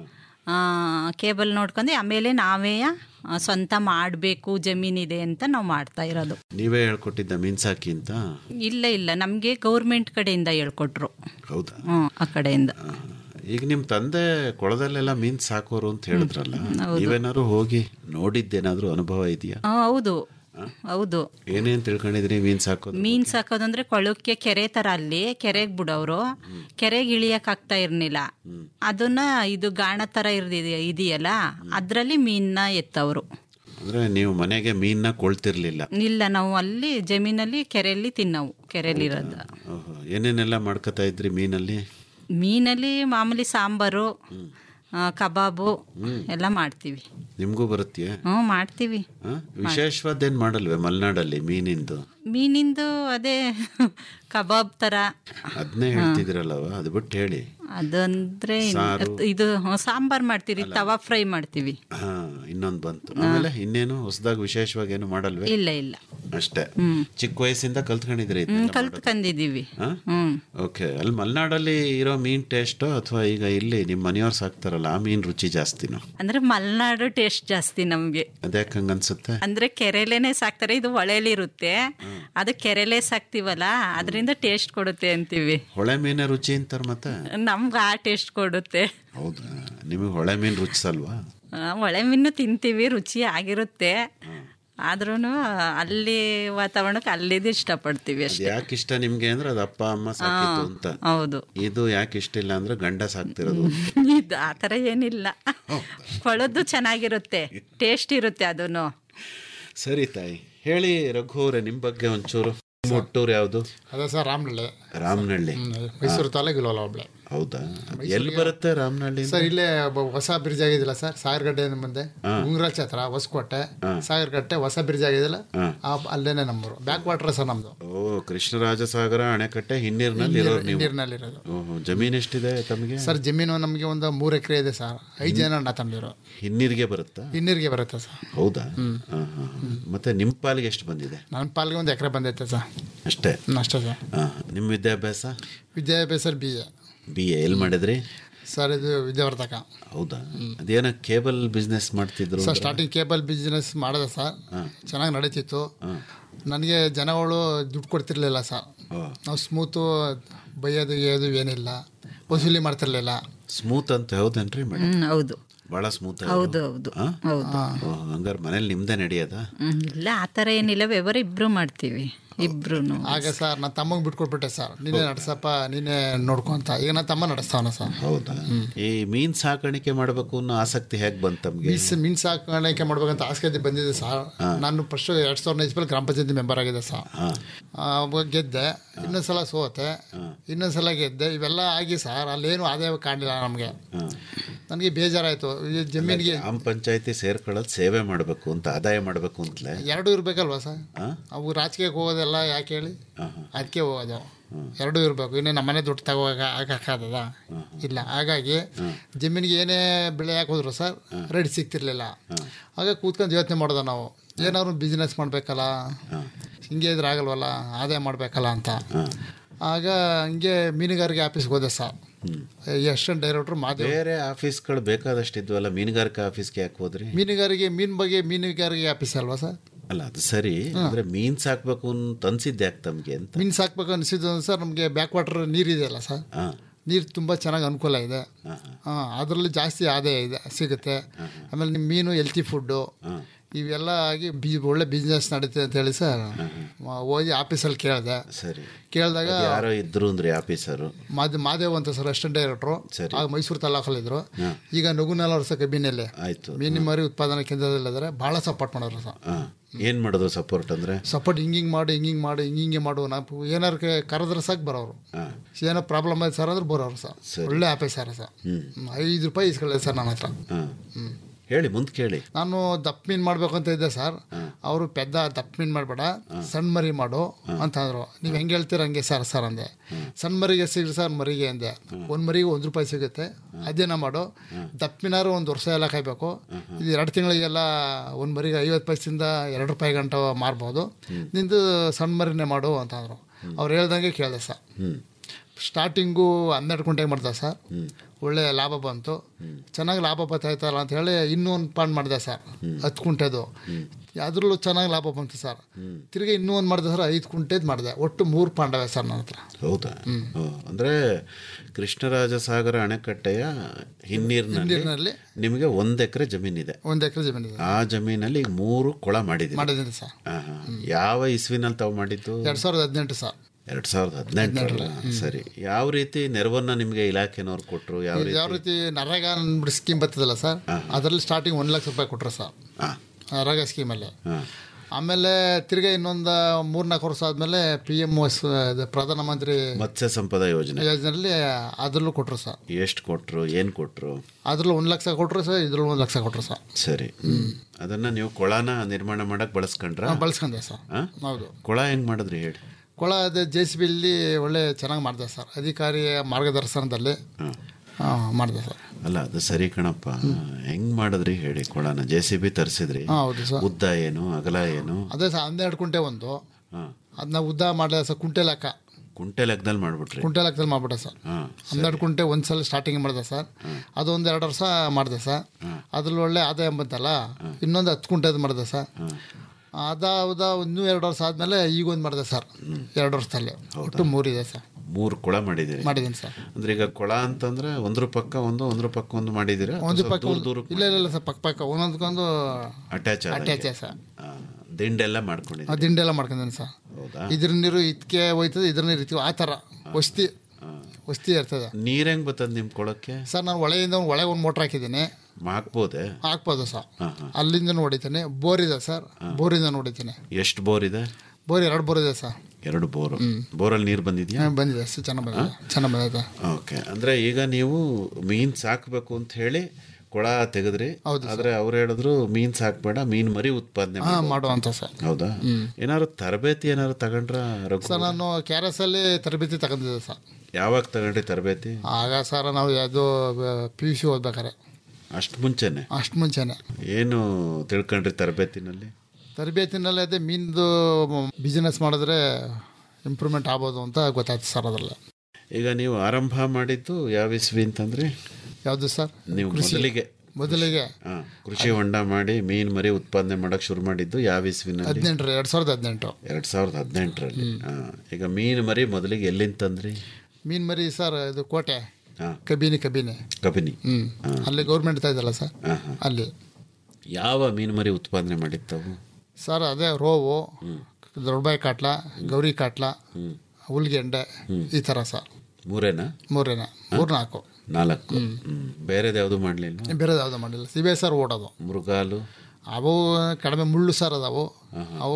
ಆ, ಕೇಬಲ್ ನೋಡ್ಕೊಂಡು ಆಮೇಲೆ ನಾವೇ ಆ, ಸ್ವಂತ ಮಾಡಬೇಕು ಜಮೀನಿದೆ ಅಂತ ನಾವು ಮಾಡ್ತಾ ಇರೋದು ನೀವೇ ಹೇಳ್ಕೊಟ್ಟಿದ್ದ ಮೀನ್ ಸಾಕಿ ಅಂತ ಇಲ್ಲ ಇಲ್ಲ ನಮಗೆ ಗೌರ್ಮೆಂಟ್ ಕಡೆಯಿಂದ ಹೇಳ್ಕೊಟ್ರು ಹೌದಾ ಹ್ಮ್ ಆ ಕಡೆಯಿಂದ ಈಗ ನಿಮ್ ತಂದೆ ಕೊಳದಲ್ಲೆಲ್ಲ ಮೀನ್ ಸಾಕೋರು ಅಂತ ಹೇಳಿದ್ರಲ್ಲ ನೀವೇನಾದ್ರು ಹೋಗಿ ನೋಡಿದ್ದೇನಾದ್ರೂ ಅನುಭವ ಇದೆಯಾ ಆ, ಹೌದು ಹೌದು ಏನೇನ್ ತಿಳ್ಕೊಂಡಿದ್ರಿ ಮೀನ್ ಸಾಕೋದು ಮೀನ್ ಸಾಕೋದಂದ್ರೆ ಕೊಳಕ್ಕೆ ಕೆರೆ ತರ ಅಲ್ಲಿ ಕೆರೆಗೆ ಬಿಡೋರು ಕೆರೆಗೆ ಇಳಿಯಕ್ ಆಗ್ತಾ ಇರ್ಲಿಲ್ಲ ಅದನ್ನ ಇದು ಗಾಣ ತರ ಇರ್ದಿದೆ ಇದೆಯಲ್ಲ ಅದ್ರಲ್ಲಿ ಮೀನ್ನ ಎತ್ತವ್ರು ಅಂದ್ರೆ ನೀವು ಮನೆಗೆ ಮೀನ್ನ ಕೊಳ್ತಿರ್ಲಿಲ್ಲ ಇಲ್ಲ ನಾವು ಅಲ್ಲಿ ಜಮೀನಲ್ಲಿ ಕೆರೆಯಲ್ಲಿ ತಿನ್ನವು ಕೆರೆಯಲ್ಲಿ ಇರೋದು ಓಹೋ ಏನೇನೆಲ್ಲ ಮಾಡ್ಕೊತಾ ಇದ್ರಿ ಮೀನಲ್ಲಿ ಮೀನಲ್ಲಿ ಮಾಮೂಲಿ ಸಾಂಬಾರು ಆ, ಕಬಾಬು ಎಲ್ಲ ಮಾಡ್ತೀವಿ ನಿಮ್ಗೂ ಬರುತ್ತೀಯ ಹ್ಞೂ ಮಾಡ್ತೀವಿ ವಿಶೇಷವಾದ್ದೇನ್ ಮಾಡಲ್ವೇ ಮಲೆನಾಡಲ್ಲಿ ಮೀನಿಂದು ಮೀನಿಂದು ಅದೇ ಕಬಾಬ್ ತರ ಅದನ್ನೇ ಹೇಳ್ತಿದಿರಲ್ಲವ ಅದು ಬಿಟ್ಟು ಹೇಳಿ ಅದಂದ್ರೆ ಇನ್- ಸಾರು. ಇದು ಹ್ಞೂ, ಸಾಂಬಾರ್ ಮಾಡ್ತೀವಿ ತವಾ ಫ್ರೈ ಮಾಡ್ತೀವಿ ಹಾ ಇನ್ನೊಂದು ಬಂತು ಆಮೇಲೆ ಇನ್ನೇನು ಹೊಸದಾಗಿ ವಿಶೇಷವಾಗಿ ಏನು ಮಾಡಲ್ವೇ ಇಲ್ಲ ಇಲ್ಲ ಅಷ್ಟೇ ಚಿಕ್ಕ ವಯಸ್ಸಿಂದ ಕಲ್ತ್ಕೊಂಡಿದ್ರಿ ಹ್ಮ್ ಕಲ್ತ್ಕೊಂಡಿದೀವಿ ಹ್ಮ್ ಓಕೆ ಅಲ್ಲಿ ಮಲೆನಾಡಲ್ಲಿ ಇರೋ ಮೀನ್ ಟೇಸ್ಟ್ ಅಥವಾ ಈಗ ಇಲ್ಲಿ ನಿಮ್ಮ ಮನೆಯವ್ರು ಸಾಕ್ತಾರಲ್ಲ ಆ ಮೀನ್ ರುಚಿ ಜಾಸ್ತಿನೋ ಅಂದ್ರೆ ಮಲೆನಾಡು ಟೇಸ್ಟ್ ಜಾಸ್ತಿ ನಮ್ಗೆ ಅದ್ಯಾಕೆ ಹಂಗ ಅನ್ಸುತ್ತೆ ಅಂದ್ರೆ ಕೆರೆಲೇನೆ ಸಾಕ್ತಾರೆ ಇದು ಹೊಳೆಲಿರುತ್ತೆ ಅದು ಕೆರೆಲೇ ಸಾಕ್ತಿವಲ್ಲ ಅದರಿಂದ ಟೇಸ್ಟ್ ಕೊಡುತ್ತೆ ಅಂತೀವಿ ಹೊಳೆ ಮೀನೇ ರುಚಿ ಅಂತಾರ ಮತ್ತೆ ನಮ್ಗೆ ಆ ಟೇಸ್ಟ್ ಕೊಡುತ್ತೆ ಹೌದಾ ನಿಮಗೆ ಹೊಳೆ ಮೀನ್ ರುಚಿಸಲ್ವಾ ಆ, ಹೊಳೆ ಮೀನು ತಿಂತೀವಿ ರುಚಿ ಆಗಿರುತ್ತೆ ಆದ್ರೂ ಅಲ್ಲಿ ವಾತಾವರಣಕ್ಕೆ ಅಲ್ಲಿದ್ದು ಇಷ್ಟಪಡ್ತೀವಿ ಅದು ಅಷ್ಟೇ ಯಾಕೆ ಇಷ್ಟ ನಿಮ್ಗೆ ಅಂದ್ರೆ ಅದು ಅಪ್ಪ ಅಮ್ಮ ಸಾಕಿದ್ದು ಅಂತ ಹೌದು ಇದು ಯಾಕೆ ಇಷ್ಟ ಇಲ್ಲ ಅಂದ್ರೆ ಗಂಡ ಸಾಕ್ತಿರೋದು ಇದು ಆ ಥರ ಏನಿಲ್ಲ ಕೊಳದ್ದು ಚೆನ್ನಾಗಿರುತ್ತೆ ಟೇಸ್ಟ್ ಇರುತ್ತೆ ಅದನ್ನು ಸರಿ ತಾಯಿ ಹೇಳಿ ರಘು ಅವರೇ ನಿಮ್ಮ ಬಗ್ಗೆ ಒಂಚೂರು ನಿಮ್ಮ ಹುಟ್ಟೂರು ಯಾವುದು ಅದೇ ಸರ್ ರಾಮನಳ್ಳಿ ರಾಮನಹಳ್ಳಿ ಮೈಸೂರು ತಾಲೂಕು ಇಲ್ವಲ್ಲ ಒಬ್ಳೆ ಹೌದಾ ಎಲ್ಲಿ ಬರುತ್ತೆ ರಾಮನಹಳ್ಳಿ ಸರ್ ಇಲ್ಲೇ ಒಬ್ಬ ಹೊಸ ಬ್ರಿಡ್ಜ್ ಆಗಿದಿಲ್ಲ ಸರ್ ಸಾಗರಗಡ್ಡೆ ಮುಂದೆ ಉಂಗ್ರಾಚ್ ಹತ್ರ ಹೊಸಕೋಟೆ ಸಾಗರಗಟ್ಟೆ ಹೊಸ ಬ್ರಿಡ್ಜ್ ಆಗಿದಿಲ್ಲ ಆ ಅಲ್ಲೇನೆ ನಮ್ಮರು ಬ್ಯಾಕ್ ವಾಟರ್ ಸರ್ ನಮ್ದು ಓ ಕೃಷ್ಣರಾಜ ಸಾಗರ ಅಣೆಕಟ್ಟೆ ಹಿನ್ನೀರ್ನಲ್ಲಿ ಇರೋರು ನೀವು ಹಿನ್ನೀರಿನಲ್ಲಿರೋದು. ಓಹೋ ಜಮೀನ್ ಎಷ್ಟಿದೆ ತಮಗೆ ಸರ್ ಜಮೀನು ನಮಗೆ ಒಂದು ಮೂರು ಎಕರೆ ಇದೆ ಸರ್ ಐದು ಜನ ಅಣ್ಣ ತಂದಿರು ಹಿನ್ನೀರಿಗೆ ಬರುತ್ತಾ ಹಿನ್ನೀರಿಗೆ ಬರುತ್ತೆ ಸರ್ ಹೌದಾ ಹಾ, ಹಾ, ಹಾ. ಮತ್ತೆ ನಿಮ್ಮ ಪಾಲಿಗೆ ಎಷ್ಟು ಬಂದಿದೆ ನನ್ನ ಪಾಲ್ಗೆ ಒಂದು ಎಕರೆ ಬಂದೈತೆ ಸರ್ ಅಷ್ಟೇ ಅಷ್ಟೇ ಸರ್ ಹಾ, ನಿಮ್ಮ ವಿದ್ಯಾಭ್ಯಾಸ ವಿದ್ಯಾಭ್ಯಾಸ sir B A B A ಎಲ್ಲಿ ಮಾಡಿದ್ರಿ ಸರ್ ಇದು ವಿದ್ಯಾವರ್ಧಕ ಹೌದಾ ಅದೇನ ಕೇಬಲ್ ಬಿಸ್ನೆಸ್ ಮಾಡ್ತಿದ್ರು ಸರ್ ಅಂದ್ರೆ? ಸ್ಟಾರ್ಟಿಂಗ್ ಕೇಬಲ್ ಬಿಸ್ನೆಸ್ ಮಾಡಿದೆ ಸರ್ ಚೆನ್ನಾಗಿ ನಡೀತಿತ್ತು ನನಗೆ ಜನಗಳು ದುಡ್ಡು ಕೊಡ್ತಿರ್ಲಿಲ್ಲ ಸರ್ ನಾವು ಸ್ಮೂತು ಬೈಯೋದು ಗೀಯೋದು ಏನಿಲ್ಲ ವಸೂಲಿ ಮಾಡ್ತಿರ್ಲಿಲ್ಲ ಸ್ಮೂತ್ ಅಂತ ಹೌದೇನ್ರಿ ಮೇಡಮ್ ಹ್ಮ್, ಹೌದು ಬಹಳ ಸ್ಮೂತ್ ಹೌದು, ಹೌದು. ಹೌದು. ಹಂಗಾರೆ ಮನೇಲಿ ನಿಮ್ದೇ ನಡೆಯದ ಹ್ಮ್, ಇಲ್ಲ ಆ ಥರ ಏನಿಲ್ಲ ವ್ಯವಹಾರ ಇಬ್ರು ಮಾಡ್ತೀವಿ ಇಬ್ರು ಆಗ ಸರ್ ನನ್ನ ತಮ್ಮಂಗೆ ಬಿಟ್ಕೊಟ್ಬಿಟ್ಟೆ ಸರ್ ನೀನೇ ನಡ್ಸಪ್ಪ ನೀನೇ ನೋಡ್ಕೊಂತ ಈಗ ನನ್ನ ತಮ್ಮ ನಡೆಸ್ತಾವನ ಸರ್ ಹೌದಾ ಈ ಮೀನ್ ಸಾಕಾಣಿಕೆ ಮಾಡಬೇಕು ಅನ್ನೋ ಆಸಕ್ತಿ ಹೇಗ್ ಬಂತು ತಮ್ಗೆ ಮೀಸ್ ಮೀನ್ ಸಾಕಾಣಿಕೆ ಮಾಡ್ಬೇಕಂತ ಆಸಕ್ತಿ ಬಂದಿದೆ ಸರ್ ನಾನು ಫಸ್ಟ್ ಎರಡ್ ಸಾವಿರದ ಇಸ್ಪಲ್ಲಿ ಗ್ರಾಮ ಪಂಚಾಯತಿ ಮೆಂಬರ್ ಆಗಿದೆ ಸರ್ ಆ, ಅವಾಗ ಗೆದ್ದೆ ಇನ್ನೊಂದ್ಸಲ ಸೋತೆ ಇನ್ನೊಂದ್ಸಲ ಗೆದ್ದೆ ಇವೆಲ್ಲ ಆಗಿ ಸರ್ ಅಲ್ಲೇನು ಆದಾಯ ಕಾಣಲಿಲ್ಲ ನಮಗೆ ನನಗೆ ಬೇಜಾರಾಯ್ತು ಈ ಜಮೀನಿಗೆ ಗ್ರಾಮ ಪಂಚಾಯತಿ ಸೇರ್ಕೊಳ್ಳೋದು ಸೇವೆ ಮಾಡಬೇಕು ಅಂತ ಆದಾಯ ಮಾಡಬೇಕು ಅಂತಲೇ ಎರಡು ಇರ್ಬೇಕಲ್ವಾ ಸರ್ ಅವು ರಾಜಕೀಯಕ್ಕೆ ಹೋಗೋದೆಲ್ಲ ಯಾಕೆ ಹೇಳಿ ಅದಕ್ಕೆ ಹೋಗೋದು ಎರಡೂ ಇರಬೇಕು ಇನ್ನು ನಮ್ಮನೆ ದುಡ್ಡು ತಗೋವಾಗ ಆಗಕ್ಕಾಗದ ಇಲ್ಲ ಹಾಗಾಗಿ ಜಮೀನಿಗೆ ಏನೇ ಬೆಳೆ ಹಾಕಿದ್ರು ಸರ್ ರೇಟ್ ಸಿಗ್ತಿರ್ಲಿಲ್ಲ ಆಗ ಕೂತ್ಕೊಂಡು ಯೋಚನೆ ಮಾಡೋದು ನಾವು ಏನಾದ್ರು ಬಿಸ್ನೆಸ್ ಮಾಡಬೇಕಲ್ಲ ಹಿಂಗೆ ಇದ್ರೆ ಆಗಲ್ವಲ್ಲ ಆದಾಯ ಮಾಡಬೇಕಲ್ಲ ಅಂತ ಆಗ ಹಂಗೆ ಮೀನುಗಾರಿಕೆ ಆಫೀಸ್ಗೆ ಹೋದೆ ಸರ್ ಅಸಿಸ್ಟೆಂಟ್ ಡೈರೆಕ್ಟ್ರು ಮಾದೇವ್ ಬೇರೆ ಆಫೀಸ್ಗಳು ಬೇಕಾದಷ್ಟು ಇದ್ವಲ್ಲ ಮೀನುಗಾರಿಕೆ ಆಫೀಸ್ಗೆ ಯಾಕೆ ಹೋದ್ರಿ ಮೀನುಗಾರಿಕೆ ಮೀನು ಬಗ್ಗೆ ಮೀನುಗಾರಿಕೆ ಆಫೀಸ್ ಅಲ್ವಾ ಸರ್ ಅಲ್ಲ ಅದು ಸರಿ ಅಂದ್ರೆ ಮೀನ್ ಸಾಕ್ಬೇಕು ಅಂತ ಅನ್ಸಿದ್ದೆ ಯಾಕೆ ತಮ್ಗೆ ಅಂತ ಮೀನು ಸಾಕ್ಬೇಕು ಅನಿಸಿದ್ದು ಅಂದ್ರೆ ಸರ್ ನಮಗೆ ಬ್ಯಾಕ್ ವಾಟರ್ ನೀರಿದೆಯಲ್ಲ ಸರ್ ನೀರು ತುಂಬ ಚೆನ್ನಾಗಿ ಅನುಕೂಲ ಇದೆ ಹಾಂ ಅದರಲ್ಲಿ ಜಾಸ್ತಿ ಆದಾಯ ಇದೆ ಸಿಗುತ್ತೆ ಆಮೇಲೆ ನಿಮ್ಮ ಮೀನು ಹೆಲ್ತಿ ಫುಡ್ಡು ಇವೆಲ್ಲ ಆಗಿ ಬಿ ಒಳ್ಳೆ ಬಿಸ್ನೆಸ್ ನಡೀತದೆ ಅಂತ ಹೇಳಿ ಸರ್ ಮ- ಹೋಗಿ ಆಫೀಸಲ್ಲಿ ಕೇಳಿದೆ ಸರಿ ಕೇಳಿದಾಗ ಅದ್ ಯಾರೋ ಇದ್ರು ಅಂದ್ರೆ ಆಫೀಸರು ಮಾದ್ ಮಾದೇವ್ ಅಂತ ಸರ್ ಅಸಿಸ್ಟೆಂಟ್ ಡೈರೆಕ್ಟ್ರು ಸರಿ. ಆಗ ಮೈಸೂರು ತಾಲೂಕಲ್ಲಿದ್ರು ಹಾ. ಈಗ ನಗುನಾಲ್ ವರ್ಷ ಕಬ್ಬಿನಲ್ಲಿ ಆಯ್ತು ಮೀನಿನ ಮರಿ ಉತ್ಪಾದನಾ ಕೇಂದ್ರದಲ್ಲಿದ್ದಾರೆ ಭಾಳ ಸಪೋರ್ಟ್ ಮಾಡೋರು ಸರ್ ಹಾ ಏನ್ ಮಾಡೋದು ಸಪೋರ್ಟ್ ಅಂದ್ರೆ ಸಪೋರ್ಟ್ ಹಿಂಗೆ ಹಿಂಗೆ ಮಾಡು ಹಿಂಗೆ ಹಿಂಗೆ ಮಾಡು ಹಿಂಗೆ ಹಿಂಗೆ ಮಾಡು ನಾವು ಏನಾರು ಕೆ- ಕರೆದ್ರೆ ಸಾಕು ಬರೋರು ಹಾ ಏನೋ ಪ್ರಾಬ್ಲಮ್ ಆಯ್ತು ಸರ್ ಅಂದ್ರೆ ಬರೋರು ಸರ್ ಸರಿ. ಒಳ್ಳೆ ಆಫೀಸರ್ ಸರ್ ಹ್ಮ್ ಹ್ಮ್, ಐದು ರೂಪಾಯಿ ಇಸ್ಕೊಳ್ಳಿ ಸರ್ ನನ್ನ ಹತ್ರ ಹಾ ಹೇಳಿ ಮುಂದೆ ಕೇಳಿ ನಾನು ದಪ್ಪ ಮೀನು ಮಾಡ್ಬೇಕು ಅಂತ ಇದ್ದೆ ಸರ್ ಅವರು ಪೆದ್ದ ದಪ್ಪ ಮೀನು ಮಾಡಬೇಡ ಸಣ್ಣ ಮರಿ ಮಾಡು ಅಂತ ಅಂದರು ನೀವು ಹೆಂಗೆ ಹೇಳ್ತೀರ ಹಂಗೆ ಸರ್ ಸರ್ ಅಂದೆ ಸಣ್ಣ ಮರಿಗೆ ಸಿಗ್ರಿ ಸರ್ ಮರಿಗೆ ಅಂದೆ ಒಂದು ಮರಿಗೆ ಒಂದು ರೂಪಾಯಿ ಸಿಗುತ್ತೆ ಅದೇನ ಮಾಡು ದಪ್ಪ ಮೀನಾರು ಒಂದು ವರ್ಷ ಎಲ್ಲ ಕಾಯ್ಬೇಕು ಇದು ಎರಡು ತಿಂಗಳಿಗೆಲ್ಲ ಒಂದು ಮರಿಗೆ ಐವತ್ತು ಪೈಸೆಯಿಂದ ಎರಡು ರೂಪಾಯಿ ಗಂಟ ಮಾರ್ಬೋದು ನಿಂದು ಸಣ್ಣ ಮರಿನೇ ಮಾಡು ಅಂತ ಅಂದರು ಅವ್ರು ಹೇಳ್ದಂಗೆ ಕೇಳಿದೆ ಸರ್ ಹ್ಮ್ ಸ್ಟಾರ್ಟಿಂಗು ಹನ್ನೆರಡು ಗಂಟೆಗೆ ಮಾಡ್ದೆ ಸರ್ ಒಳ್ಳೆ ಲಾಭ ಬಂತು ಚೆನ್ನಾಗಿ ಲಾಭ ಬರ್ತಾಯ್ತಲ್ಲ ಅಂತ ಹೇಳಿ ಇನ್ನೂ ಒಂದು ಪಾಂಡ್ ಮಾಡಿದೆ ಸರ್ ಹತ್ತು ಕುಂಟೆದು ಅದರಲ್ಲೂ ಚೆನ್ನಾಗಿ ಲಾಭ ಬಂತು ಸರ್ ತಿರ್ಗಿ ಇನ್ನೂ ಒಂದು ಮಾಡಿದೆ ಸರ್ ಐದು ಕುಂಟೆದು ಮಾಡಿದೆ ಒಟ್ಟು ಮೂರು ಪಾಂಡವೆ ಸರ್ ನನ್ನ ಹತ್ರ ಹೌದಾ ಓ, ಅಂದ್ರೆ ಕೃಷ್ಣರಾಜ ಸಾಗರ ಅಣೆಕಟ್ಟೆಯ ಹಿನ್ನೀರಿನಲ್ಲಿ ಹಿನ್ನೀರಿನಲ್ಲಿ ನಿಮಗೆ ಒಂದ್ ಎಕರೆ ಜಮೀನಿದೆ ಒಂದು ಎಕರೆ ಜಮೀನಿದೆ ಆ ಜಮೀನಲ್ಲಿ ಈಗ ಮೂರು ಕೊಳ ಮಾಡಿದ್ದೀರಿ ಮಾಡಿದ್ದೀನಿ ಸರ್ ಹಾ, ಹಾ. ಯಾವ ಇಸ್ವಿನಲ್ಲಿ ತಾವು ಮಾಡಿದ್ದು ಎರಡು ಸಾವಿರದ ಹದಿನೆಂಟು ಸರ್ ಎರಡ್ ಸಾವಿರದ ಹದಿನೆಂಟರಲ್ಲ ಸರಿ ಯಾವ ರೀತಿ ನೆರವನ್ನ ನಿಮ್ಗೆ ಇಲಾಖೆನವ್ರು ಕೊಟ್ರು ಯಾವ ಇದು ಯಾವ ರೀತಿ ರೀತಿ ನರೇಗಾ ಅಂದ್ಬಿಟ್ಟು ಸ್ಕೀಮ್ ಬರ್ತದಲ್ಲ ಸರ್ ಅದರಲ್ಲಿ ಸ್ಟಾರ್ಟಿಂಗ್ ಒಂದು ಲಕ್ಷ ರೂಪಾಯಿ ಕೊಟ್ಟರು ಸರ್ ನರೇಗಾ ಸ್ಕೀಮಲ್ಲಿ ಆಮೇಲೆ ತಿರ್ಗಾ ಇನ್ನೊಂದು ಮೂರ್ನಾಲ್ಕು ವರ್ಷ ಆದಮೇಲೆ ಪಿ ಎಮ್ ಎಸ್ ಪ್ರಧಾನಮಂತ್ರಿ ಮತ್ಸ್ಯ ಸಂಪದ ಯೋಜನೆ ಯೋಜನೆಯಲ್ಲಿ ಅದರಲ್ಲೂ ಕೊಟ್ಟರು ಸರ್ ಎಷ್ಟು ಕೊಟ್ರು ಏನ್ ಕೊಟ್ರು ಅದ್ರಲ್ಲಿ ಒಂದು ಲಕ್ಷ ಕೊಟ್ಟರು ಸರ್ ಇದ್ರಲ್ಲಿ ಒಂದು ಲಕ್ಷ ಕೊಟ್ಟರು ಸರ್ ಸರಿ ಅದನ್ನ ನೀವು ಕೊಳನ ನಿರ್ಮಾಣ ಮಾಡಕ್ ಬಳಸ್ಕೊಂಡ್ರ ಹಾ, ಬಳಸ್ಕೊಂಡೆ ಸರ್ ಹೌದು ಕೊಳ ಹೆಂಗ್ ಮಾಡಿದ್ರಿ ಹೇಳಿ ಕೊಳ ಅದೇ ಜೆ ಸಿ ಬಿಲ್ಲಿ ಒಳ್ಳೆ ಚೆನ್ನಾಗಿ ಮಾಡಿದೆ ಸರ್ ಅಧಿಕಾರಿಯ ಮಾರ್ಗದರ್ಶನದಲ್ಲಿ ಮಾಡಿದೆ ಸರ್ ಅಲ್ಲ ಅದು ಸರಿ ಕಣಪ್ಪ ಹೆಂಗ್ ಮಾಡಿದ್ರಿ ಹೇಳಿ ಕೊಳನ ಜೆ ಸಿ ಬಿ ತರಿಸಿದ್ರಿ ಹಾ, ಹೌದು ಸರ್. ಉದ್ದ ಏನು ಅಗಲ ಏನು ಅದೇ ಸರ್ ಹನ್ನೆರಡು ಕುಂಟೆ ಒಂದು ಹಾ. ಅದನ್ನ ಉದ್ದ ಮಾಡಿದೆ ಸರ್ ಕುಂಟೆ ಲೆಕ್ಕ ಕುಂಟೆ ಲೆಕ್ಕದಲ್ಲಿ ಮಾಡ್ಬಿಟ್ರಿ ಕುಂಟೆ ಲೆಕ್ಕದಲ್ಲಿ ಮಾಡ್ಬಿಟ್ಟೆ ಸರ್ ಹಾ ಹನ್ನೆರಡು ಕುಂಟೆ ಒಂದು ಸಲ ಸ್ಟಾರ್ಟಿಂಗ್ ಮಾಡಿದೆ ಸರ್ ಅದೊಂದು ಎರಡು ವರ್ಷ ಮಾಡಿದೆ ಸರ್ ಅದ್ರಲ್ಲಿ ಒಳ್ಳೆ ಆದಾಯ ಬಂತಲ್ಲ ಇನ್ನೊಂದು ಹತ್ತು ಕುಂಟೆದು ಮಾಡಿದೆ ಸರ್ ಅದ ಹೌದಾ ಇನ್ನೂ ಎರಡು ವರ್ಷ ಆದಮೇಲೆ ಈಗ ಒಂದು ಮಾಡಿದೆ ಸರ್ ಎರಡು ವರ್ಷದಲ್ಲಿ ಒಟ್ಟು ಮೂರಿದೆ ಸರ್ ಮೂರು ಕೊಳ ಮಾಡಿದಿರಿ ಮಾಡಿದ್ದೀನಿ ಸರ್ ಅಂದ್ರೆ ಈಗ ಕೊಳ ಅಂತಂದ್ರೆ ಒಂದ್ರ ಪಕ್ಕ ಒಂದು ಒಂದ್ರ ಪಕ್ಕ ಒಂದು ಮಾಡಿದಿರಾ ಒಂದು ಪಕ್ಕ ದೂರ ಒಂದು- ದೂರ ಇಲ್ಲ ಇಲ್ಲ ಇಲ್ಲ ಸರ್ ಪಕ್ಕ ಪಕ್ಕ ಒಂದೊಂದಕ್ಕೊಂದು ಅಟ್ಯಾಚ್ ಅಟ್ಯಾಚ್ ಸರ್ ದಿಂಡೆಲ್ಲ ಆ ಮಾಡ್ಕೊಂಡಿದ್ದೀರಿ ದಿಂಡೆಲ್ಲ ಮಾಡ್ಕೊಂಡಿದ್ದೀನಿ ಸರ್ ಹೌದಾ ಇದ್ರ ನೀರು ಇದಕ್ಕೆ ಹೋಯ್ತದೆ ಇದ್ರ ನೀರು ಇರ್ತೀವಿ ಆ ಥರ ವಸ್ತಿ ವಸ್ತಿ ಇರ್ತದೆ ನೀರ್ ಹೆಂಗ್ ಬರ್ತದೆ ನಿಮ್ ಕೊಳಕ್ಕೆ ಸರ್ ನಾನು ಒಳೆಯಿಂದ ಒಂದು ಒಳಗೆ ಒಂದು ಮೋಟ್ರ್ ಹಾಕಿದ್ದೀನಿ ಹಾಕ್ಬೋದೆ ಹಾಕ್ಬೋದು ಸರ್ ಹಾ, ಹಾ. ಅಲ್ಲಿಂದ ಹೊಡಿತೀನಿ ಬೋರ್ ಇದೆ ಸರ್ ಬೋರಿಂದ ಹೊಡಿತೀನಿ ಎಷ್ಟು ಬೋರ್ ಇದೆ ಬೋರ್ ಎರಡು ಬೋರ್ ಇದೆ ಸರ್ ಎರಡು ಬೋರ್ ಬೋರಲ್ಲಿ ನೀರು ಬಂದಿದ್ಯಾ ಹ್ಮ್, ಬಂದಿದೆ ಅಷ್ಟು ಚೆನ್ನಾಗಿ ಬಂದಿದೆ ಚೆನ್ನಾಗಿ ಬಂದಿದೆ ಓಕೆ ಅಂದ್ರೆ ಈಗ ನೀವು ಮೀನ್ ಸಾಕ್ಬೇಕು ಅಂತ ಹೇಳಿ ಕೊಳ ತೆಗೆದ್ರಿ ಆದ್ರೆ ಅವ್ರು ಹೇಳಿದ್ರು ಮೀನ್ ಸಾಕ್ಬೇಡ ಮೀನ್ ಮರಿ ಉತ್ಪಾದನೆ ಹಾಂ ಮಾಡು. ಮಾಡುವಂಥ ಸರ್ ಹೌದಾ ಏನಾದ್ರು ತರಬೇತಿ ಏನಾದ್ರು ತಗೊಂಡ್ರ ರಘು ಸರ್ ನಾನು ಕೆ ಆರ್ ಎಸ್ ಅಲ್ಲಿ ತರಬೇತಿ ತಗೊಂಡಿದ್ದೆ ಸರ್ ಯಾವಾಗ ತಗೊಂಡ್ರಿ ತರಬೇತಿ ಆಗ ಸರ್ ನಾವು ಯಾವುದು ಪಿ ಯು ಸಿ ಓದ್ಬೇಕಾರೆ ಅಷ್ಟು ಮುಂಚೆನೆ ಅಷ್ಟು ಮುಂಚೆನೆ ಏನು ತಿಳ್ಕೊಂಡ್ರಿ ತರಬೇತಿನಲ್ಲಿ ತರಬೇತಿನಲ್ಲಿ ಅದೇ ಮೀನ್ದು ಬಿಸ್ನೆಸ್ ಮಾಡಿದ್ರೆ ಇಂಪ್ರೂವ್ಮೆಂಟ್ ಆಗ್ಬೋದು ಅಂತ ಗೊತ್ತಾಯ್ತು ಸರ್ ಅದರಲ್ಲಿ ಈಗ ನೀವು ಆರಂಭ ಮಾಡಿದ್ದು ಯಾವ ಇಸ್ವಿ ಅಂತಂದ್ರಿ ಯಾವುದು ಸರ್ ನೀವು ಕೃಷಿ. ಮೊದಲಿಗೆ ಮೊದಲಿಗೆ ಹಾ, ಕೃಷಿ ಹೊಂಡ ಮಾಡಿ ಮೀನ್ ಮರಿ ಉತ್ಪಾದನೆ ಮಾಡಕ್ ಶುರು ಮಾಡಿದ್ದು ಯಾವ ಇಸ್ವಿನಲ್ಲಿ ಹದಿನೆಂಟು ಎರಡು ಸಾವಿರದ ಹದಿನೆಂಟು ಎರಡ್ ಸಾವಿರದ ಹದಿನೆಂಟರಲ್ಲಿ ಈಗ ಮೀನ್ ಮರಿ ಮೊದಲಿಗೆ ಎಲ್ಲಿಂದ ತಂದ್ರಿ ಮೀನ್ ಮರಿ ಸರ್ ಇದು ಕೋಟೆ ಹಾ. ಕಬಿನಿ ಕಬಿನಿ ಕಬಿನಿ ಹ್ಮ್ ಅಲ್ಲಿ ಗೌರ್ಮೆಂಟ್ ಇದೆಯಲ್ಲ ಸರ್ ಹಾ, ಹಾ. ಅಲ್ಲಿ ಯಾವ ಮೀನ್ ಮರಿ ಉತ್ಪಾದನೆ ಮಾಡಿತ್ತವು ಸರ್ ಅದೇ ರೋವು ದೊಡ್ಡಬಾಯಿ ಕಾಟ್ಲ ಗೌರಿ ಕಾಟ್ಲ ಹುಲ್ಗೆಂಡೆ ಈ ಥರ ಸರ್ ಮೂರೇನಾ ಮೂರೇನೆ ಮೂರು ನಾಲ್ಕು ನಾಲ್ಕು ಹ್ಮ್. ಬೇರೆದು ಯಾವುದು ಮಾಡ್ಲಿಲ್ಲ ಬೇರೆ ಯಾವುದು ಮಾಡಿಲ್ಲ ಸಿಬೆ ಸರ್ ಓಡೋದು ಮೃಗಾಲು ಅವು ಕಡಿಮೆ ಮುಳ್ಳು ಸರ್ ಅದಾವು ಅವು